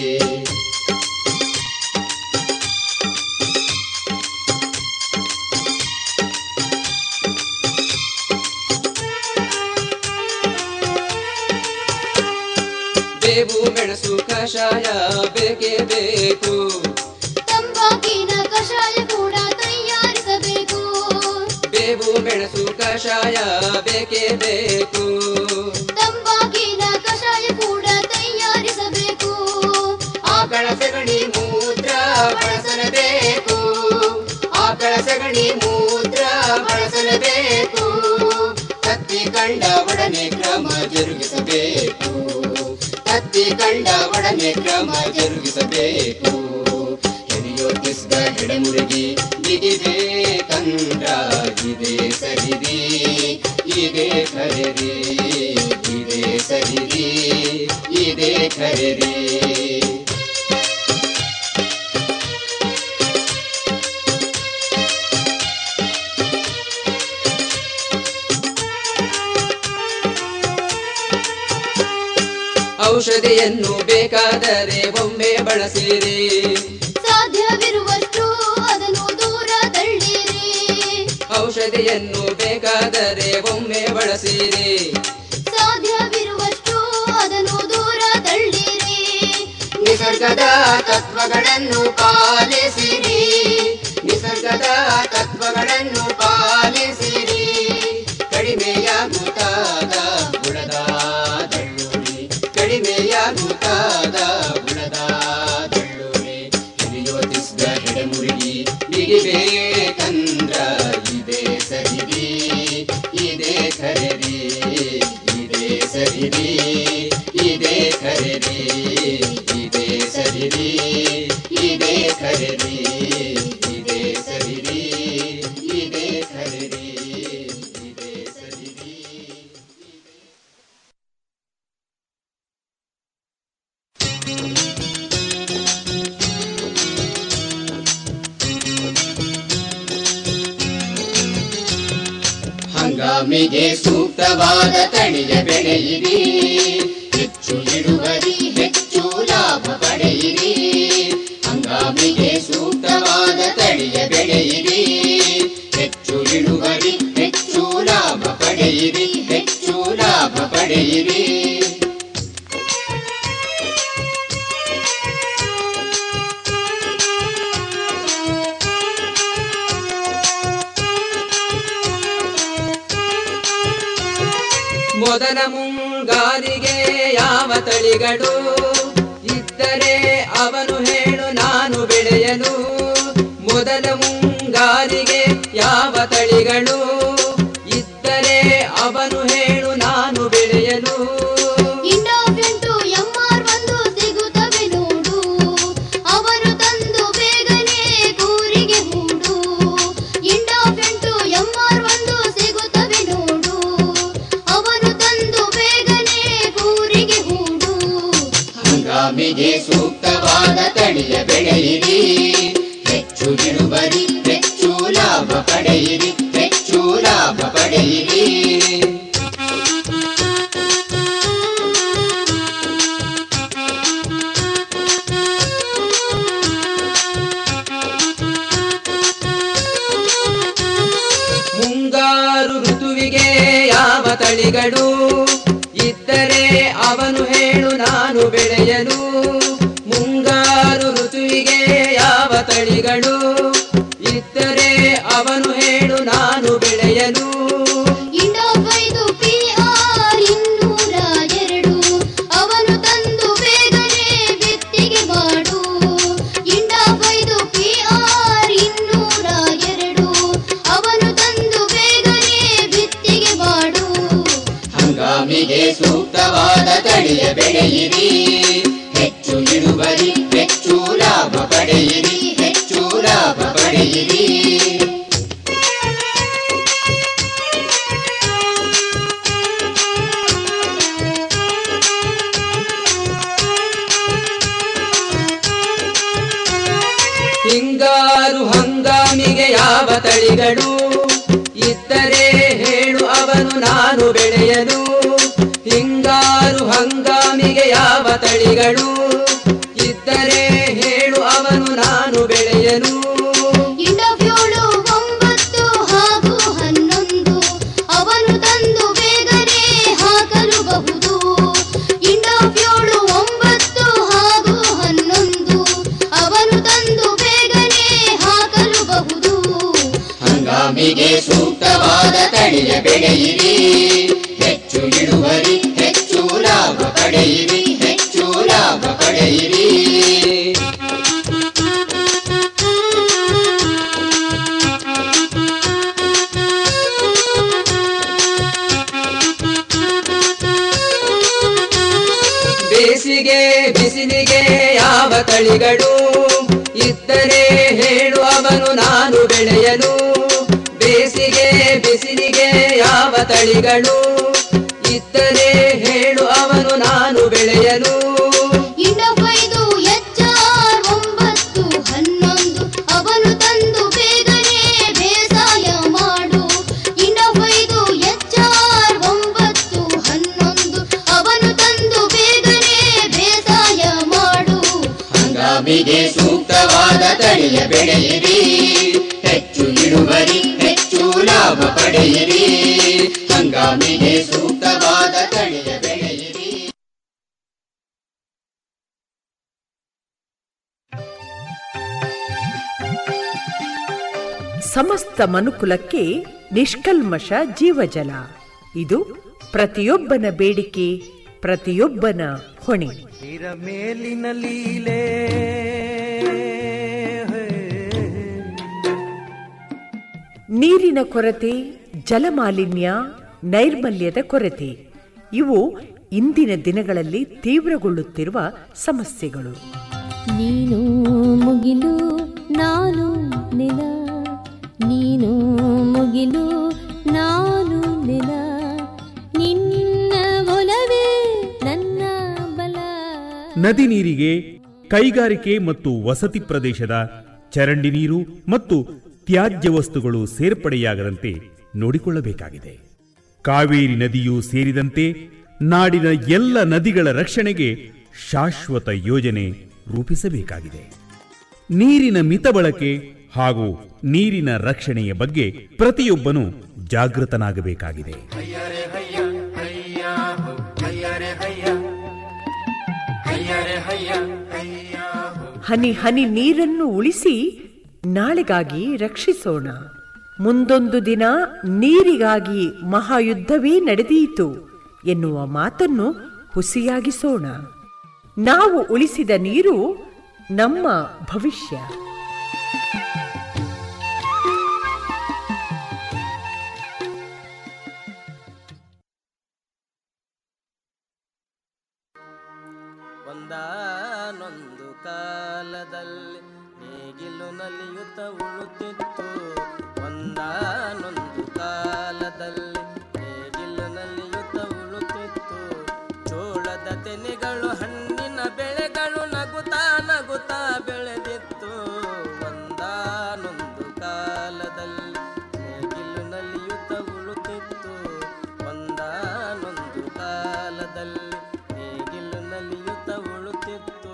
ಬೇವು ಮೆಣಸು ಕಷಾಯ ಬೇಕೇ ಬೇಕು ತಂಬಾಕಿನ ಕಷಾಯ ಕೂಡ ತಯಾರಿಸಬೇಕು ಬೇವು ಮೆಣಸು ಕಷಾಯ ಬೇಕೇ ಬೇಕು ತಂಬಾಕಿನ ಕಷಾಯ ಕೂಡ ತಯಾರಿಸಬೇಕು ಆಕಳ ಸಗಣಿ ಮೂತ್ರ ಬಳಸಲೇಬೇಕು ಆಕಳ ಸಗಣಿ ಮೂತ್ರ ಬಳಸಲೇಬೇಕು ಕತ್ತಿ ಕಂಡ ಒಡನೆ ಕ್ರಮ ಜರುಗಿಸಬೇಕು ಕತ್ತಿ ಕಂಡ ಒಡನೆ ಕ್ರಮ ಜರುಗಿಸಬೇಕು ಹಿರಿಯೋತಿಸಿದ ಹೆಡಮುರುಗಿ ಬಿಗಿಬೇಕಂದ್ರ ಇದೇ ಸರಿರಿ ಇದೇ ಖರೀರಿ ಇದೇ ಸರಿರಿ ಇದೇ ಖರೀರಿ ಔಷಧಿಯನ್ನು ಬೇಕಾದರೆ ಒಮ್ಮೆ ಬಳಸಿರಿ ಸಾಧ್ಯವಿರುವಷ್ಟು ಅದನ್ನು ದೂರ ತಳ್ಳಿರಿ ಔಷಧಿಯನ್ನು ಬೇಕಾದರೆ ಒಮ್ಮೆ ಬಳಸಿರಿ ಸಾಧ್ಯವಿರುವಷ್ಟು ಅದನ್ನು ದೂರ ತಳ್ಳಿರಿ ನಿಸರ್ಗದ ತತ್ವಗಳನ್ನು ಪಾಲಿಸಿರಿ ನಿಸರ್ಗದ ತತ್ವಗಳನ್ನು ಪಾಲಿಸಿರಿ ಕಡಿಮೆಯಾಗುತ್ತಾದ ಬುಡದ ದಳ್ಳುರಿ ಕಡಿಮೆಯಾಗುತ್ತಾದ ಬುಡದ ದಳ್ಳುರಿ ಹಿರಿಯೋತಿಸಿದ ಹೆಡಮುರುಗಿ ಬಿಗಿಬೇಕಂದ್ರ ಇದೇ ಸರಿರಿ ಇದೇ ಖರೀರಿ ಇದೇ ಸರಿರಿ ಇದೇ ಖರೀರಿ ಇದೇ ಸರಿರಿ ಇದೇ ಖರೀರಿ ಇದೇ ಸರಿರಿ ಇದೇ ಖರೀರಿ ಇದೇ ಸರಿರಿ ಹಂಗಾಮಿಗೆ ಸೂಕ್ತವಾದ ತಳಿಯ ಬೆಳೆಯಿರಿ ಹೆಚ್ಚು ಇಳುವರಿ ಹೆಚ್ಚು ಲಾಭ ಪಡೆಯಿರಿ ಹಂಗಾಮಿಗೆ ಸೂಕ್ತವಾದ ತಳಿಯ ಬೆಳೆಯಿರಿ ಹೆಚ್ಚು ಇಳುವರಿ ಹೆಚ್ಚು ಲಾಭ ಪಡೆಯಿರಿ ಹೆಚ್ಚು ಲಾಭ ಪಡೆಯಿರಿ ಮೊದಲ ಮುಂಗಾರಿಗೆ ಯಾವ ತಳಿಗಳು ಇದ್ದರೆ ಅವನು ಹೇಳು ನಾನು ಬೆಳೆಯಲು ಮೊದಲ ಮುಂಗಾರಿಗೆ ಯಾವ ತಳಿಗಳು ಇದ್ದರೆ ಅವನು ಹೇಳು ನಾನು ಬೆಳೆಯಲು ಇಂಡೋಫೆಂಟು ಎಂಆರ್ ಒಂದು ಸಿಗುತ್ತವೆ ನೋಡು ಅವರು ತಂದು ಬೇಗನೆ ಕೂರಿಗೆ ಹೂಡು ಇಂಡೋಫೆಂಟು ಎಂಆರ್ ಒಂದು ಸಿಗುತ್ತವೆ ನೋಡು ಅವನು ತಂದು ಬೇಗನೆ ಕೂರಿಗೆ ಹೂಡು ಹಂಗಾಮಿಗೆ ಸೂಕ್ತವಾದ ತಳಿಯ ಬೆಳೆಯಿರಿ ಹೆಚ್ಚು ಇಳುವರಿ ಹೆಚ್ಚು ಲಾಭ ಪಡೆಯಿರಿ ಹೆಚ್ಚು ಲಾಭ ಪಡೆಯಿರಿ ಮುಂಗಾರು ಋತುವಿಗೆ ಯಾವ ತಳಿಗಳು ಇದ್ದರೆ ಅವನು ಹೇಳು ನಾನು ಬೆಳೆಯಲು ಮುಂಗಾರು ಋತುವಿಗೆ ಯಾವ ತಳಿಗಳು ಇದ್ದರೆ ಅವನು ಹೇಳು ನಾನು ಬೆಳೆಯಲು ಇಂಡೋಫೈದು ಪಿ ಆರ್ ಇನ್ನೂರ ಎರಡು ಅವನು ತಂದು ಬೇಗನೆ ಬಿತ್ತಿಗೆ ಮಾಡು ಇಂಡೋಫೈದು ಪಿ ಆರ್ ಇನ್ನೂರ ಎರಡು ಅವನು ತಂದು ಬೇಗನೆ ಬಿತ್ತಿಗೆ ಮಾಡು ಹಂಗಾಮಿಗೆ ಸೂಕ್ತವಾದ ತಳಿಯ ಬೆಳೆಯಿರಿ ಹೆಚ್ಚು ಇಳುವರಿ ಹೆಚ್ಚು ಲಾಭ ಪಡೆಯಿರಿ ಹೆಚ್ಚು ಲಾಭ ಪಡೆಯಿರಿ ಹಿಂಗಾರು ಹಂಗಾಮಿಗೆ ಯಾವ ತಳಿಗಳು ಇದ್ದರೆ ಹೇಳು ಅವನು ನಾನು ಬೆಳೆಯಲು ಹಿಂಗಾರು ಹಂಗಾಮಿಗೆ ಯಾವ ತಳಿಗಳು ಇದ್ದರೆ ಹೇಳು ಅವನು ನಾನು ಬೆಳೆಯಲು ಇಂಡೋಫ್ಯೂಳು ಒಂಬತ್ತು ಹಾಗೂ ಹನ್ನೊಂದು ಅವನು ತಂದು ಬೇಗನೆ ಹಾಕಲು ಬಹುದು ಇಂಡೋಫ್ಯೂಳು ಒಂಬತ್ತು ಹಾಗೂ ಹನ್ನೊಂದು ಅವನು ತಂದು ಬೇಗನೆ ಹಾಕಲು ಬಹುದು ಹಂಗಾಮಿಗೆ ಸೂಕ್ತವಾದ ತಳಿಯ ಬೆಳೆಯಿರಿ ಹೆಚ್ಚು ಇಳುವರಿ ಹೆಚ್ಚು ಲಾಭ ಪಡೆಯಿರಿ ಹೆಚ್ಚು ಲಾಭ ಪಡೆಯಿರಿ ಬೇಸಿಗೆ ಬಿಸಿಲಿಗೆ ಯಾವ ತಳಿಗಳು ಇದ್ದರೆ ಹೇಳು ಅವನು ನಾನು ಬೆಳೆಯಲು ಬೇಸಿಗೆ ಬಿಸಿಲಿಗೆ ಯಾವ ತಳಿಗಳು ಇದ್ದರೆ ಹೇಳು ಅವನು ನಾನು ಬೆಳೆಯಲು ಇಂಡೋಫೈದು ಎಚ್ಆರ್ ಒಂಬತ್ತು ಹನ್ನೊಂದು ಅವನು ತಂದು ಬೇಗನೆ ಬೇಸಾಯ ಮಾಡು ಇಂಡೋಫೈದು ಎಚ್ಆರ್ ಒಂಬತ್ತು ಹನ್ನೊಂದು ಅವನು ತಂದು ಬೇಗನೆ ಬೇಸಾಯ ಮಾಡು ಹಂಗಾಮಿಗೆ ಸೂಕ್ತವಾದ ತಳಿಯ ಬೆಳೆಯಿರಿ ಹೆಚ್ಚು ಇಳುವರಿ ಹೆಚ್ಚು ಲಾಭ ಪಡೆಯಿರಿ ಹಂಗಾಮಿಗೆ ಸೂಕ್ತವಾದ ತಳಿಯ ಬೆಳೆಯಿರಿ ಸಮಸ್ತ ಮನುಕುಲಕ್ಕೆ ನಿಷ್ಕಲ್ಮಶ ಜೀವಜಲ ಇದು ಪ್ರತಿಯೊಬ್ಬನ ಬೇಡಿಕೆ ಪ್ರತಿಯೊಬ್ಬನ ಹೊಣೆ ಇರ ಮೇಲಿನ ಲೀಲೆ ನೀರಿನ ಕೊರತೆ ಜಲಮಾಲಿನ್ಯ ನೈರ್ಮಲ್ಯದ ಕೊರತೆ ಇವು ಇಂದಿನ ದಿನಗಳಲ್ಲಿ ತೀವ್ರಗೊಳ್ಳುತ್ತಿರುವ ಸಮಸ್ಯೆಗಳು ನೀನು ಮುಗಿಲು ನಾನು ನೆಲ ನೀನು ಮುಗಿಲು ನಾನು ನೆಲ ನಿನ್ನ ಒಲವೇ ನನ್ನ ಬಲ ನದಿ ನೀರಿಗೆ ಕೈಗಾರಿಕೆ ಮತ್ತು ವಸತಿ ಪ್ರದೇಶದ ಚರಂಡಿ ನೀರು ಮತ್ತು ತ್ಯಾಜ್ಯ ವಸ್ತುಗಳು ಸೇರ್ಪಡೆಯಾಗದಂತೆ ನೋಡಿಕೊಳ್ಳಬೇಕಾಗಿದೆ ಕಾವೇರಿ ನದಿಯೂ ಸೇರಿದಂತೆ ನಾಡಿನ ಎಲ್ಲ ನದಿಗಳ ರಕ್ಷಣೆಗೆ ಶಾಶ್ವತ ಯೋಜನೆ ರೂಪಿಸಬೇಕಾಗಿದೆ ನೀರಿನ ಮಿತ ಬಳಕೆ ಹಾಗೂ ನೀರಿನ ರಕ್ಷಣೆಯ ಬಗ್ಗೆ ಪ್ರತಿಯೊಬ್ಬನೂ ಜಾಗೃತನಾಗಬೇಕಾಗಿದೆ ಹನಿ ಹನಿ ನೀರನ್ನು ಉಳಿಸಿ ನಾಳೆಗಾಗಿ ರಕ್ಷಿಸೋಣ ಮುಂದೊಂದು ದಿನ ನೀರಿಗಾಗಿ ಮಹಾಯುದ್ಧವೇ ನಡೆದೀತು ಎನ್ನುವ ಮಾತನ್ನು ಹುಸಿಯಾಗಿಸೋಣ ನಾವು ಉಳಿಸಿದ ನೀರು ನಮ್ಮ ಭವಿಷ್ಯ ಒಂದಾನೊಂದು ಕಾಲದಲ್ಲಿ ನೇಗಿಲು ನಲಿಯುತ್ತ ಉಳುತ್ತಿತ್ತು ಒಂದಾನೊಂದು ಕಾಲದಲ್ಲಿ ನೇಗಿಲು ನಲಿಯುತ್ತ ಉಳುತ್ತಿತ್ತು ಜೋಳದ ತೆನೆಗಳು ಹಣ್ಣಿನ ಬೆಳೆಗಳು ನಗುತ್ತಾ ನಗುತ್ತಾ ಬೆಳೆದಿತ್ತು ಒಂದಾನೊಂದು ಕಾಲದಲ್ಲಿ ನೇಗಿಲು ನಲಿಯುತ್ತ ಉಳುತ್ತಿತ್ತು ಒಂದಾನೊಂದು ಕಾಲದಲ್ಲಿ ನೇಗಿಲು ನಲಿಯುತ್ತ ಉಳುತ್ತಿತ್ತು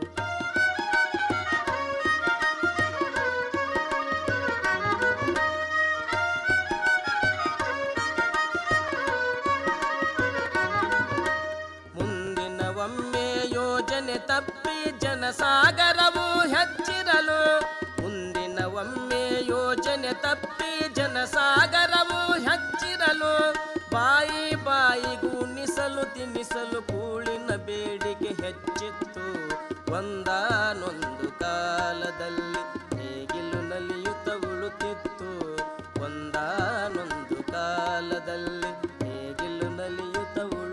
ಮುಂದಿನ ಒಮ್ಮೆ ಯೋಜನೆ ತಪ್ಪಿ ಜನಸಾಗರವು ಹೆಚ್ಚಿರಲು ಮುಂದಿನ ಒಮ್ಮೆ ಯೋಜನೆ ತಪ್ಪಿ ಜನಸಾಗರವು ಹೆಚ್ಚಿರಲು ಬಾಯಿ ಬಾಯಿಗೂ ನಿಸಲು ತಿನ್ನಿಸಲು ಕೂಳಿನ ಬೇಡಿಕೆ ಹೆಚ್ಚಿತ್ತು ಒಂದಾನೊಂದು ಕಾಲದಲ್ಲಿ ನೇಗಿಲು ನಲಿಯುತ್ತ ಉಳುತ್ತಿತ್ತು ಒಂದಾನೊಂದು ಕಾಲದಲ್ಲಿ ನೇಗಿಲು ನಲಿಯುತ್ತ ಉಳು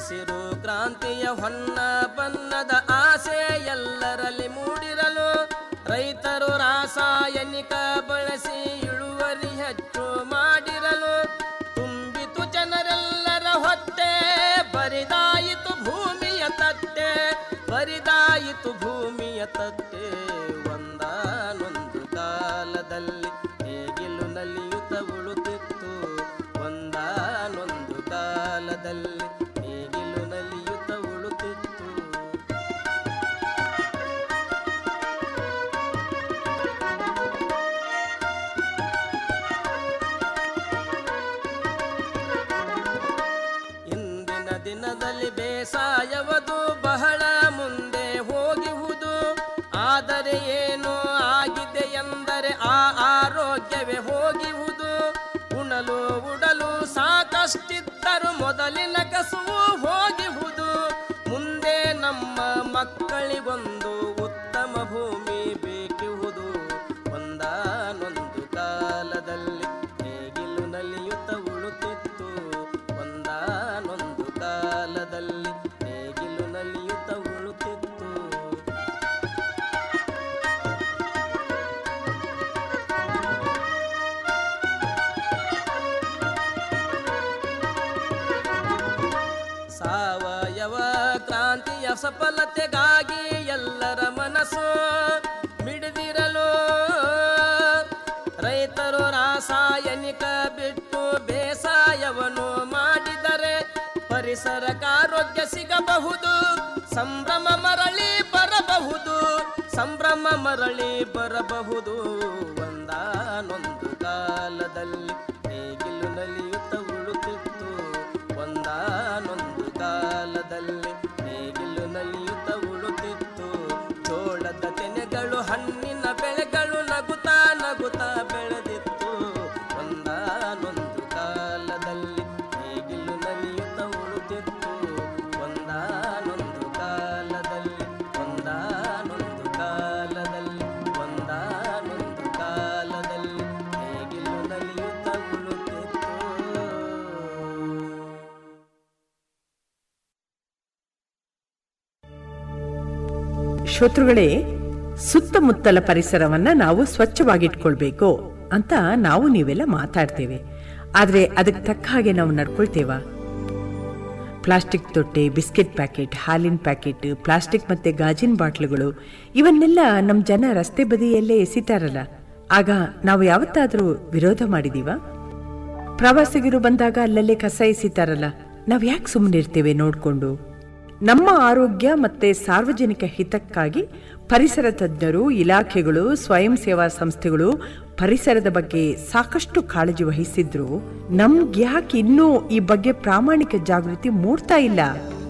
ಹಸಿರು ಕ್ರಾಂತಿಯ ಹೊನ್ನ ಬಣ್ಣದ ಆಸೆ ಎಲ್ಲರಲ್ಲಿ ಮೂಡಿರಲು ರೈತರು ರಾಸಾಯನಿಕ ಬಳಸಿ ಇಳುವರಿ ಹೆಚ್ಚು ಮಾಡಿರಲು ತುಂಬಿತು ಜನರೆಲ್ಲರ ಹೊಟ್ಟೆ ಬರಿದಾಯಿತು ಭೂಮಿಯ ತಟ್ಟೆ ಬರಿದಾಯಿತು ಭೂಮಿಯ ತಟ್ಟೆ ಒಂದಾನೊಂದು ಕಾಲದಲ್ಲಿ ಹೇಗಿಲು ನಲಿಯುತ್ತ ಉಳುತ್ತಿತ್ತು ಒಂದಾನೊಂದು ಕಾಲದಲ್ಲಿ ಹೇಗಿಲು ನಲಿಯುತ್ತ ಉಳುತ್ತಿತ್ತು ಇಂದಿನ ದಿನದಲ್ಲಿ ಬೇಸಾಯವದು ಬಹಳ ಮುಂದೆ ಹೋಗಿಹುದು ಆದರೆ ಏನು ಆಗಿದೆ ಎಂದರೆ ಆ ಆರೋಗ್ಯವೇ ಹೋಗಿಹುದು ಉಣಲು ಉಡಲು ಸಾಕಷ್ಟಿದ್ದರು ಮೊದಲಿನ ಕಸುವು ಹೋಗಿಹುದು ಮುಂದೆ ನಮ್ಮ ಮಕ್ಕಳಿಗೊಂದು ಉತ್ತಮ ಭೂಮಿ ಬೇಕಿಹುದು ಒಂದಾನೊಂದು ಕಾಲದಲ್ಲಿ ಹೇಗಿಲು ನಲಿಯುತ್ತ ಉಳುತ್ತಿತ್ತು ಒಂದಾನೊಂದು ಕಾಲದಲ್ಲಿ ಹೇಗಿಲು ನಲಿಯುತ್ತ ಉಳುತ್ತಿತ್ತು ಸಾವಯವ ಕ್ರಾಂತಿಯ ಸಫಲತೆಗಾಗಿ ಎಲ್ಲರ ಮನಸ್ಸು ಮಿಡಿದಿರಲು ರೈತರು ರಾಸಾಯನಿಕ ಬಿಟ್ಟು ಬೇಸಾಯವನ್ನು ಮಾಡಿದರೆ ಪರಿಸರಕ್ಕೆ ಆರೋಗ್ಯ ಸಿಗಬಹುದು ಸಂಭ್ರಮ ಮರಳಿ ಬರಬಹುದು ಸಂಭ್ರಮ ಮರಳಿ ಬರಬಹುದು ಒಂದಾನೊಂದು ಕಾಲದಲ್ಲಿ ಹೇಗಿಲು ನಲಿಯುತ್ತ ಉಳುತ್ತಿತ್ತು ಒಂದಾನೊಂದು ಕಾಲದಲ್ಲಿ ನೇಗಿಲು ನಲಿಯುತ್ತ ಉಳುತ್ತಿತ್ತು ಜೋಳದ ತೆನೆಗಳು ಹಣ್ಣಿನ ಬೆಳೆಗಳು ನಗುತ್ತಾ ನಗುತ್ತಾ ಬೆಳೆದಿತ್ತು ಒಂದಾನೊಂದು ಕಾಲದಲ್ಲಿ ನೇಗಿಲು ನಲಿಯುತ್ತ ಉಳುತ್ತಿತ್ತು ಒಂದಾನೊಂದು ಕಾಲದಲ್ಲಿ ಒಂದಾನೊಂದು ಕಾಲದಲ್ಲಿ ಒಂದಾನೊಂದು ಕಾಲದಲ್ಲಿ ನೇಗಿಲು ನಲಿಯುತ್ತ ಉಳುತ್ತಿತ್ತು ಶ್ರೋತೃಗಳೇ ಸುತ್ತಮುತ್ತಲ ಪರಿಸರವನ್ನ ನಾವು ಸ್ವಚ್ಛವಾಗಿಟ್ಕೊಳ್ಬೇಕು ಅಂತ ನಾವು ನೀವೆಲ್ಲ ಮಾತಾಡ್ತೇವೆ ಆದ್ರೆ ಅದಕ್ಕೆ ತಕ್ಕ ಹಾಗೆ ನಾವು ನಡ್ಕೊಳ್ತೇವ ಪ್ಲಾಸ್ಟಿಕ್ ತೊಟ್ಟೆ ಬಿಸ್ಕೆಟ್ ಪ್ಯಾಕೆಟ್ ಹಾಲಿನ ಪ್ಯಾಕೆಟ್ ಪ್ಲಾಸ್ಟಿಕ್ ಮತ್ತೆ ಗಾಜಿನ ಬಾಟ್ಲುಗಳು ಇವನ್ನೆಲ್ಲ ನಮ್ಮ ಜನ ರಸ್ತೆ ಬದಿಯಲ್ಲೇ ಎಸಿತಾರಲ್ಲ ಆಗ ನಾವು ಯಾವತ್ತಾದರೂ ವಿರೋಧ ಮಾಡಿದೀವ ಪ್ರವಾಸಿಗರು ಬಂದಾಗ ಅಲ್ಲಲ್ಲೇ ಕಸ ಎಸಿತಾರಲ್ಲ ನಾವು ಯಾಕೆ ಸುಮ್ಮನಿರ್ತೇವೆ ನೋಡ್ಕೊಂಡು ನಮ್ಮ ಆರೋಗ್ಯ ಮತ್ತೆ ಸಾರ್ವಜನಿಕ ಹಿತಕ್ಕಾಗಿ ಪರಿಸರ ತಜ್ಞರು ಇಲಾಖೆಗಳು ಸ್ವಯಂ ಸೇವಾ ಸಂಸ್ಥೆಗಳು ಪರಿಸರದ ಬಗ್ಗೆ ಸಾಕಷ್ಟು ಕಾಳಜಿ ವಹಿಸಿದ್ರು ನಮ್ಗೆ ಯಾಕೆ ಇನ್ನೂ ಈ ಬಗ್ಗೆ ಪ್ರಾಮಾಣಿಕ ಜಾಗೃತಿ ಮೂಡ್ತಾ ಇಲ್ಲ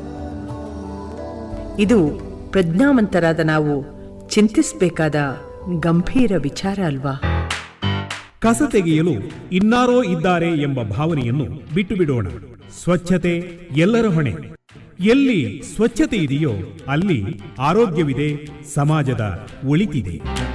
ಇದು ಪ್ರಜ್ಞಾವಂತರಾದ ನಾವು ಚಿಂತಿಸಬೇಕಾದ ಗಂಭೀರ ವಿಚಾರ ಅಲ್ವಾ ಕಸ ತೆಗೆಯಲು ಇನ್ನಾರೋ ಇದ್ದಾರೆ ಎಂಬ ಭಾವನೆಯನ್ನು ಬಿಟ್ಟು ಬಿಡೋಣ ಸ್ವಚ್ಛತೆ ಎಲ್ಲರ ಹೊಣೆ ಎಲ್ಲಿ ಸ್ವಚ್ಛತೆ ಇದೆಯೋ ಅಲ್ಲಿ ಆರೋಗ್ಯವಿದೆ ಸಮಾಜದ ಒಳಿತಿದೆ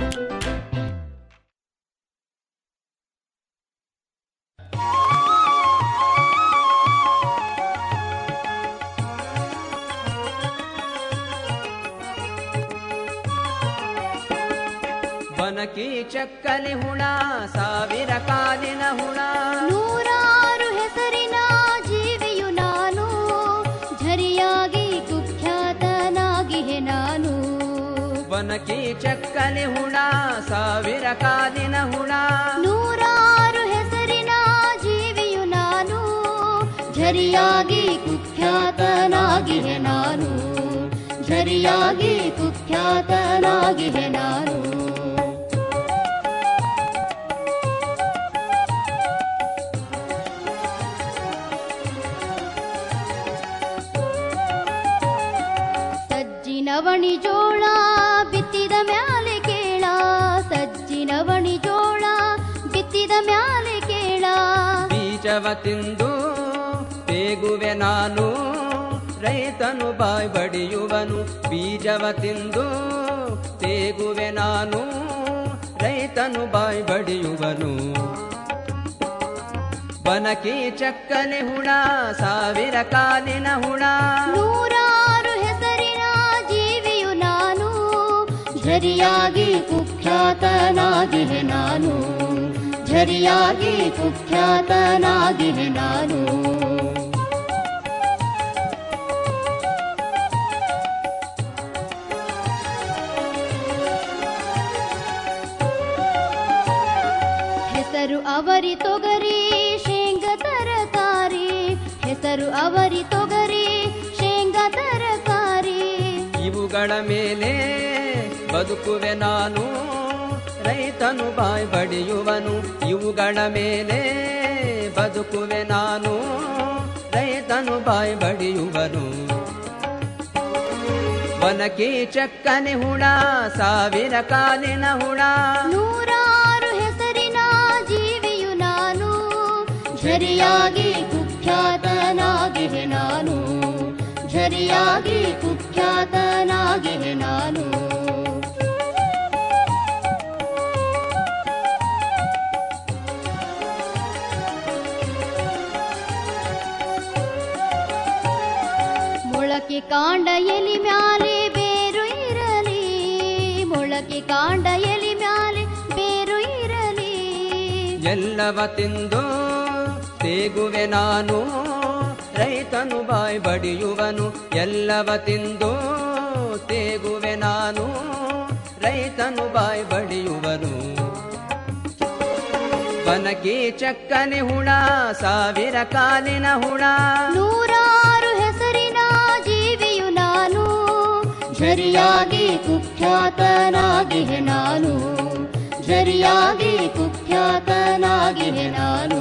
ಬನಕಿ ಚಕ್ಕಲಿ ಹುಣ ಸಾವಿರ ಕಾಲಿನ ಹುಣ ನೂರಾರು ಹೆಸರಿನ ಜೀವಿಯು ನಾನು ಝರಿಯಾಗಿ ಕುಖ್ಯಾತನಾಗಿಹೆ ನಾನು ಬನಕಿ ಚಕ್ಕಲಿ ಹುಣ ಸಾವಿರ ಕಾಲಿನ ಹುಣ ನೂರಾರು ಹೆಸರಿನ ಜೀವಿಯು ನಾನು ಝರಿಯಾಗಿ ಕುಖ್ಯಾತನಾಗಿಹೆ ನಾನು ಝರಿಯಾಗಿ ಕುಖ್ಯಾತನಾಗಿಹೆ ನಾನು ಸಜ್ಜಿನವಣಿ ಜೋಳ ಬಿತ್ತಿದ ಮ್ಯಾಲೆ ಕೇಳ ಸಜ್ಜಿನವಣಿ ಜೋಳ ಬಿತ್ತಿದ ಮ್ಯಾಲೆ ಕೇಳ ಬೀಜವ ತಿಂದು ಬೇಗುವೆ ನಾನು ರೈತನು ಬಾಯ್ ಬಡಿಯುವನು ಬೀಜವ ತಿಂದು ತೇಗುವೆ ನಾನು ರೈತನು ಬಾಯ್ ಬಡಿಯುವನು ಬನಕಿ ಚಕ್ಕನೆ ಹುಣ ಸಾವಿರ ಕಾಲಿನ ಹುಣ ನೂರಾರು ಹೆಸರಿನ ಜೀವಿಯು ನಾನು ಝರಿಯಾಗಿ ಕುಖ್ಯಾತನಾಗಿವೆ ನಾನು ಝರಿಯಾಗಿ ಕುಖ್ಯಾತನಾಗಿವೆ ನಾನು ಹೆಸರು ಅವರಿ ತೊಗರಿ ಶೇಂಗ ತರಕಾರಿ ಹೆಸರು ಅವರಿ ತೊಗರಿ ಶೇಂಗ ತರಕಾರಿ ಇವುಗಳ ಮೇಲೆ ಬದುಕುವೆ ನಾನು ರೈತನು ಬಾಯ್ ಬಡಿಯುವನು ಇವುಗಳ ಮೇಲೆ ಬದುಕುವೆ ನಾನು ರೈತನು ಬಾಯ್ ಬಡಿಯುವನು ವನಕಿ ಚಕ್ಕನೆ ಹುಣ ಸಾವಿರ ಕಾಲಿನ ಹುಣ ನೂರಾರು ಹೆಸರಿನ ಜೀವಿಯು ನಾನು ಝರಿಯಾಗಿ ಕುಖ್ಯಾತನಾಗಿವೆ ನಾನು ಝರಿಯಾಗಿ ಕುಖ್ಯಾತನಾಗಿವೆ ನಾನು ಮೊಳಕೆ ಕಾಂಡ ಎಲಿ ಮ್ಯಾಲೆ ಬೇರು ಇರಲಿ ಮೊಳಕೆ ಕಾಂಡ ಎಲಿ ಮ್ಯಾಲೆ ಬೇರು ಇರಲಿ ಎಲ್ಲವ ತಿಂದು ತೇಗುವೆ ನಾನು ರೈತನು ಬಾಯ್ ಬಡಿಯುವನು ಎಲ್ಲವ ತಿಂದು ತೇಗುವೆ ನಾನು ರೈತನು ಬಾಯ್ ಬಡಿಯುವನು ಬನಕಿ ಚಕ್ಕನೆ ಹುಣ ಸಾವಿರ ಕಾಲಿನ ಹುಣ ನೂರಾರು ಹೆಸರಿನ ಜೀವಿಯು ನಾನು ಝರಿಯಾಗಿ ಕುಖ್ಯಾತನಾಗಿವೆ ನಾನು ಝರಿಯಾಗಿ ಕುಖ್ಯಾತನಾಗಿವೆ ನಾನು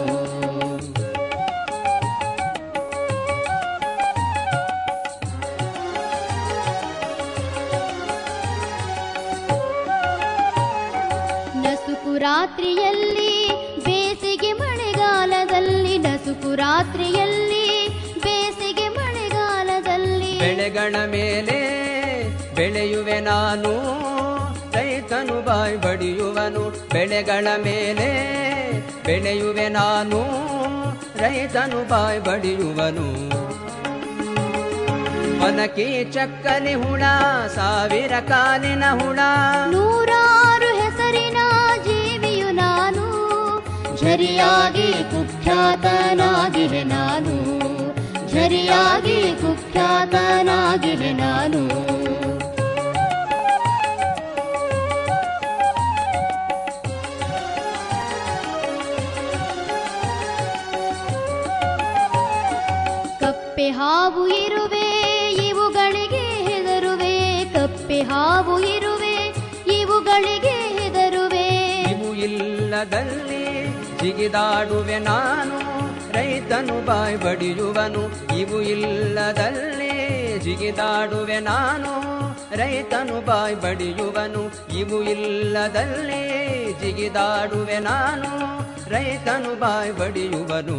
ನಸುಕು ರಾತ್ರಿಯಲ್ಲಿ ಬೇಸಿಗೆ ಮಳೆಗಾಲದಲ್ಲಿ ನಸುಕು ರಾತ್ರಿಯಲ್ಲಿ ಬೇಸಿಗೆ ಮಳೆಗಾಲದಲ್ಲಿ ಬೆಳೆಗಳ ಮೇಲೆ ಬೆಳೆಯುವೆ ನಾನು ರೈತನು ಬಾಯ್ ಬಡಿಯುವನು ಬೆಳೆಗಳ ಮೇಲೆ ಬೆಳೆಯುವೆ ನಾನು ರೈತನು ಬಾಯ್ ಬಡಿಯುವನು ಮನಕಿ ಚಕ್ಕಲಿ ಹುಣ ಸಾವಿರ ಕಾಲಿನ ಹುಣ ನೂರಾರು ಹೆಸರಿನ ಜೀವಿಯು ನಾನು ಝರಿಯಾಗಿ ಕುಖ್ಯಾತನಾಗಿವೆ ನಾನು ಝರಿಯಾಗಿ ಕುಖ್ಯಾತನಾಗಿವೆ ನಾನು ಕಪ್ಪೆ ಹಾವು ಇರುವೆ ಇವುಗಳಿಗೆ ಹೆದರುವೆ ಕಪ್ಪೆ ಹಾವು ಇರುವೆ ಇವುಗಳಿಗೆ ಹೆದರುವೆ ಇವು ಇಲ್ಲದಲ್ಲಿ ಜಿಗಿದಾಡುವೆ ನಾನು ರೈತನು ಬಾಯ್ ಬಡಿಯುವನು ಇವು ಇಲ್ಲದಲ್ಲಿ ಜಿಗಿದಾಡುವೆ ನಾನು ರೈತನು ಬಾಯ್ ಬಡಿಯುವನು ಇವು ಇಲ್ಲದಲ್ಲಿ ಜಿಗಿದಾಡುವೆ ನಾನು ರೈತನು ಬಾಯ್ ಬಡಿಯುವನು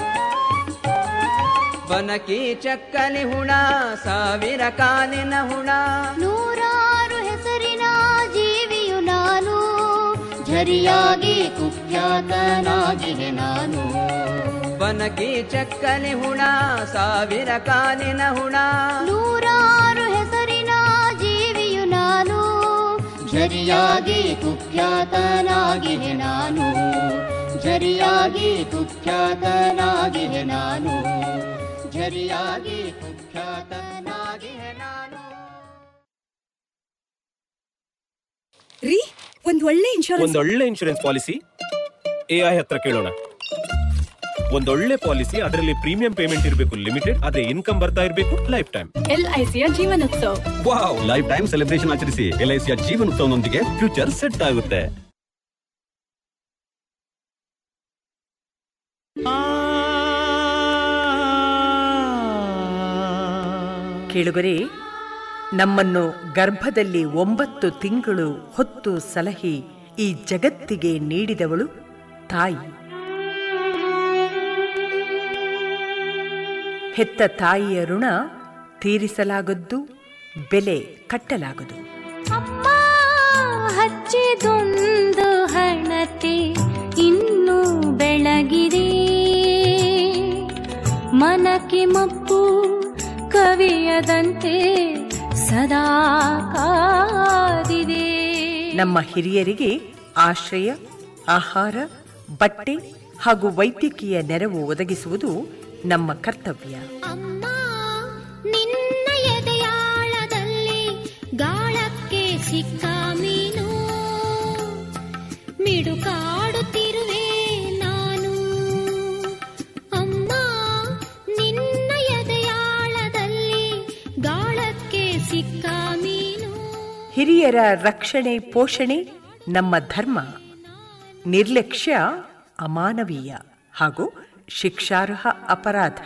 ಬನಕಿ ಚಕ್ಕಲಿ ಹುಣ ಸಾವಿರ ಕಾಲಿನ ಹುಣ ನೂರಾರು ಹೆಸರಿನ ಜೀವಿಯು ನಾನು ಝರಿಯಾಗಿ ಕುಖ್ಯಾತನಾಗಿವೆ ನಾನು ಬನಕಿ ಚಕ್ಕಲಿ ಹುಣ ಸಾವಿರ ಕಾಲಿನ ಹುಣ ನೂರಾರು ಹೆಸರಿನ ಜೀವಿಯು ನಾನು ಝರಿಯಾಗಿ ಕುಖ್ಯಾತನಾಗಿವೆ ನಾನು ಝರಿಯಾಗಿ ಕುಖ್ಯಾತನಾಗಿವೆ ನಾನು ಝರಿಯಾಗಿ ಕುಖ್ಯಾತನಾಗಿವೆ ನಾನು ರೀ ಒಂದ್ ಒಳ್ಳೆ ಇನ್ಶೂರೆನ್ಸ್ ಒಂದೊಳ್ಳೆ ಇನ್ಶೂರೆನ್ಸ್ ಪಾಲಿಸಿ ಎ ಐ ಹತ್ರ ಕೇಳೋಣ ಒಂದೊಳ್ಳೆ ಪಾಲಿಸಿ ಅದರಲ್ಲಿ ಪ್ರೀಮಿಯಂ ಪೇಮೆಂಟ್ ಇರಬೇಕು ಲಿಮಿಟೆಡ್ ಅದೇ ಇನ್ಕಮ್ ಬರ್ತಾ ಇರಬೇಕು ಲೈಫ್ ಟೈಮ್ ಎಲ್ ಐ ಸಿಯ Jeevanotsava wow life time celebration ಆಚರಿಸಿ ಎಲ್ಐಸಿಯ ಜೀವನೋತ್ಸವನೊಂದಿಗೆ ಫ್ಯೂಚರ್ ಸೆಟ್ ಆಗುತ್ತೆ ಕೇಳುಗರೆ ನಮ್ಮನ್ನು ಗರ್ಭದಲ್ಲಿ ಒಂಬತ್ತು ತಿಂಗಳು ಹೊತ್ತು ಸಲಹಿ ಈ ಜಗತ್ತಿಗೆ ನೀಡಿದವಳು ತಾಯಿ ಹೆತ್ತ ತಾಯಿಯ ಋಣ ತೀರಿಸಲಾಗದ್ದು ಬೆಲೆ ಕಟ್ಟಲಾಗದು ಅಮ್ಮ ಹಚ್ಚಿದೊಂದು ಹಣತೆ ಇನ್ನು ಬೆಳಗಿದೆ ಮನಕ್ಕೆ ಮಪ್ಪು ಕವಿಯದಂತೆ ಸದಾ ಕಾದಿದೆ ನಮ್ಮ ಹಿರಿಯರಿಗೆ ಆಶ್ರಯ ಆಹಾರ ಬಟ್ಟೆ ಹಾಗೂ ವೈದ್ಯಕೀಯ ನೆರವು ಒದಗಿಸುವುದು ನಮ್ಮ ಕರ್ತವ್ಯ ನಿನ್ನ ಎದೆಯಾಳದಲ್ಲಿ ಗಾಳಕ್ಕೆ ಸಿಕ್ಕ ಮೀನು ಮಿಡುಕಾಡುತ್ತಿರುವೆ ನಾನು ಅಮ್ಮ ನಿನ್ನ ಎದೆಯಾಳದಲ್ಲಿ ಗಾಳಕ್ಕೆ ಸಿಕ್ಕ ಮೀನು ಹಿರಿಯರ ರಕ್ಷಣೆ ಪೋಷಣೆ ನಮ್ಮ ಧರ್ಮ ನಿರ್ಲಕ್ಷ್ಯ ಅಮಾನವೀಯ ಹಾಗೂ ಶಿಕ್ಷಾರ್ಹ ಅಪರಾಧ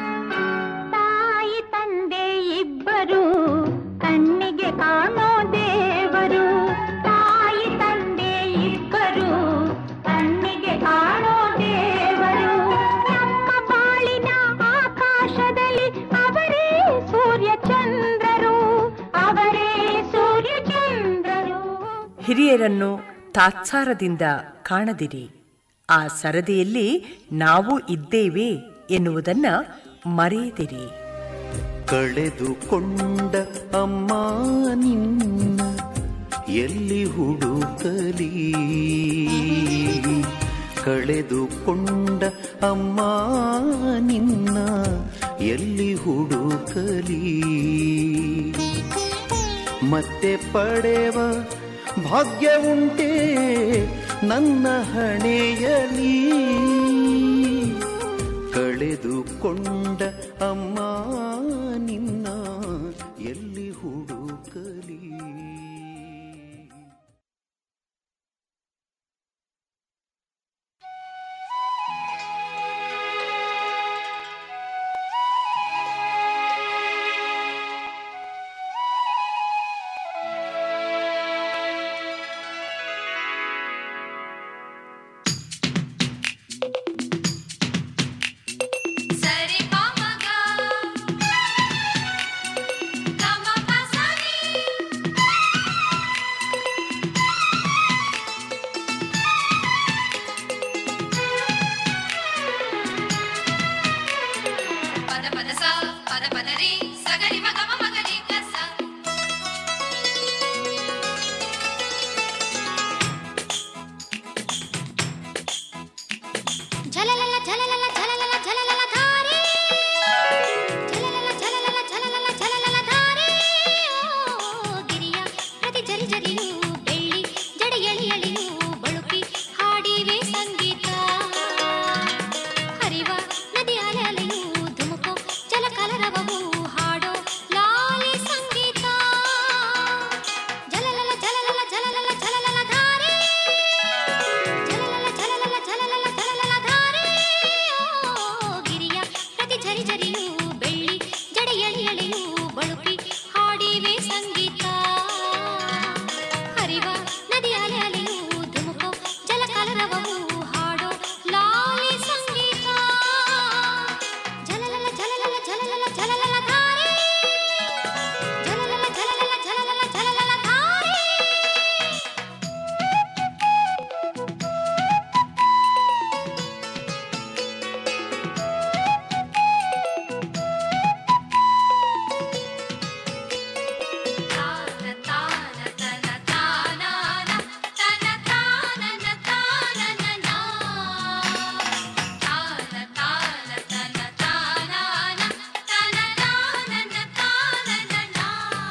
ತಾಯಿ ತಂದೆ ಇಬ್ಬರು ಕಣ್ಣಿಗೆ ಕಾಣೋ ದೇವರು ತಾಯಿ ತಂದೆ ಇಬ್ಬರು ಕಣ್ಣಿಗೆ ಕಾಣೋ ದೇವರು ನಮ್ಮ ಬಾಳಿನ ಆಕಾಶದಲ್ಲಿ ಅವರೇ ಸೂರ್ಯ ಚಂದ್ರರು ಅವರೇ ಸೂರ್ಯ ಚಂದ್ರರು ಹಿರಿಯರನ್ನು ತಾತ್ಸಾರದಿಂದ ಕಾಣದಿರಿ ಆ ಸರದಿಯಲ್ಲಿ ನಾವು ಇದ್ದೇವೆ ಎನ್ನುವುದನ್ನ ಮರೆಯದಿರಿ ಕಳೆದುಕೊಂಡ ಅಮ್ಮ ನಿನ್ನ ಎಲ್ಲಿ ಹುಡುಕಲಿ ಕಳೆದುಕೊಂಡ ಅಮ್ಮ ನಿನ್ನ ಎಲ್ಲಿ ಹುಡುಕಲಿ ಮತ್ತೆ ಪಡೆವ ಭಾಗ್ಯ ಉಂಟೆ ನನ್ನ ಹಣೆಯಲಿ ಕಳೆದುಕೊಂಡ ಅಮ್ಮ ನಿನ್ನ ಎಲ್ಲಿ ಹುಡುಕಲಿ ಸರಿ ಪಮಗ ಗಮ ಪಸನಿ ಪದ ಪದ ಸ ಪದ ಪದ ರಿ ಸಗರಿ ಮಗ ಮಗರಿ ಕಸ ಝಲಲಲ ಝಲಲಲ ಝಲಲಲ ಝಲಲಲ ಧಾರೆ ಝಲಲಲ ಝಲಲಲ ಝಲಲಲ ಝಲಲಲ ಧಾರೆ ಓ ಗಿರಿಯ ಪ್ರತಿ ಜರಿ ಜರಿಯು ಬೆಳ್ಳಿ ಜಡಿ ಎಳಿ ಎಳಿಯು ಬಳುಕಿ ಹಾಡಿವೆ ಸಂಗೀತ ಹರಿವ ನದಿ ಅಲೆ ಅಲೆಯು ಧುಮುಕೋ ಜಲ ಕಲರವವು ಹಾಡೋ ಲಾಲಿ ಸಂಗೀತ ಝಲಲಲ ಝಲಲಲ ಝಲಲಲ ಝಲಲಲ ಧಾರೆ ಝಲಲಲ ಝಲಲಲ ಝಲಲಲ ಝಲಲಲ ಧಾರೆ ಓ ಗಿರಿಯ ಪ್ರತಿ ಝರಿ ಝರಿಯು ಬೆಳ್ಳಿ ಜಡಿ ಎಳಿ ಎಳೆಯು ಬಳುಕಿ ಹಾಡಿವೆ ಸಂಗೀತ ಹರಿವ ನದಿ ಅಲೆ ಅಲೆಯು ಧುಮುಕೋ ಜಲ ಕಲರವವು ಹಾಡೋ ಲಾಲಿ ಸಂಗೀತ ಝಲಲಲ ಝಲಲಲ ಝಲಲಲ ಝಲಲಲ ಧಾರೆ ಝಲಲಲ ಝಲಲಲ ಝಲಲಲ ಝಲಲಲ ಧಾರೆ ತಾನ ತಾನ ತನ ತಾನಾನ ತನ ತಾನನ ತಾನನ ತಾನ ತಾನ ತನ ತಾನಾನ ತನ ತಾನನ ತಾನನ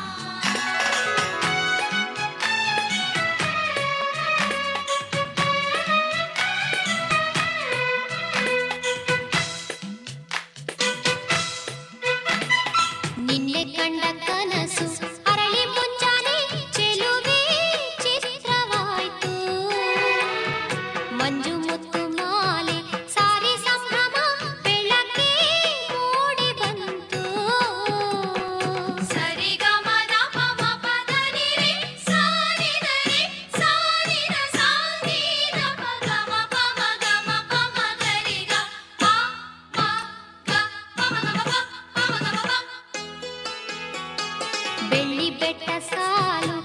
ನಿನ್ನೆ ಕಂಡ ಕನಸು ಅರಳಿ ಮುಂಜಾನೆ ಚೆಲುವೆ ಚಿತ್ರವಾಯ್ತು ಮಂಜು ಮುತ್ತು ಮಾಲೆ ಸಾರಿ ಸಂಭ್ರಮ ಬೆಳಕೆ ಮೂಡಿ ಬಂತು ಸರಿ ಗಮ ದ ಪಮ ಪದ ನಿ ರಿ ಸಾರಿ ದ ರಿ ಸಾರಿ ದ ಸಾರಿ ದ ಪ ಗಮ ಪಮ ಗಮ ಪಮ ಗರಿ ಗ ಪ ಪ ಗ ಪಮ ಗಮ ಪ ಪಮ ಗಮ ಪ ಬೆಳ್ಳಿ ಬೆಟ್ಟ ಸಾಲು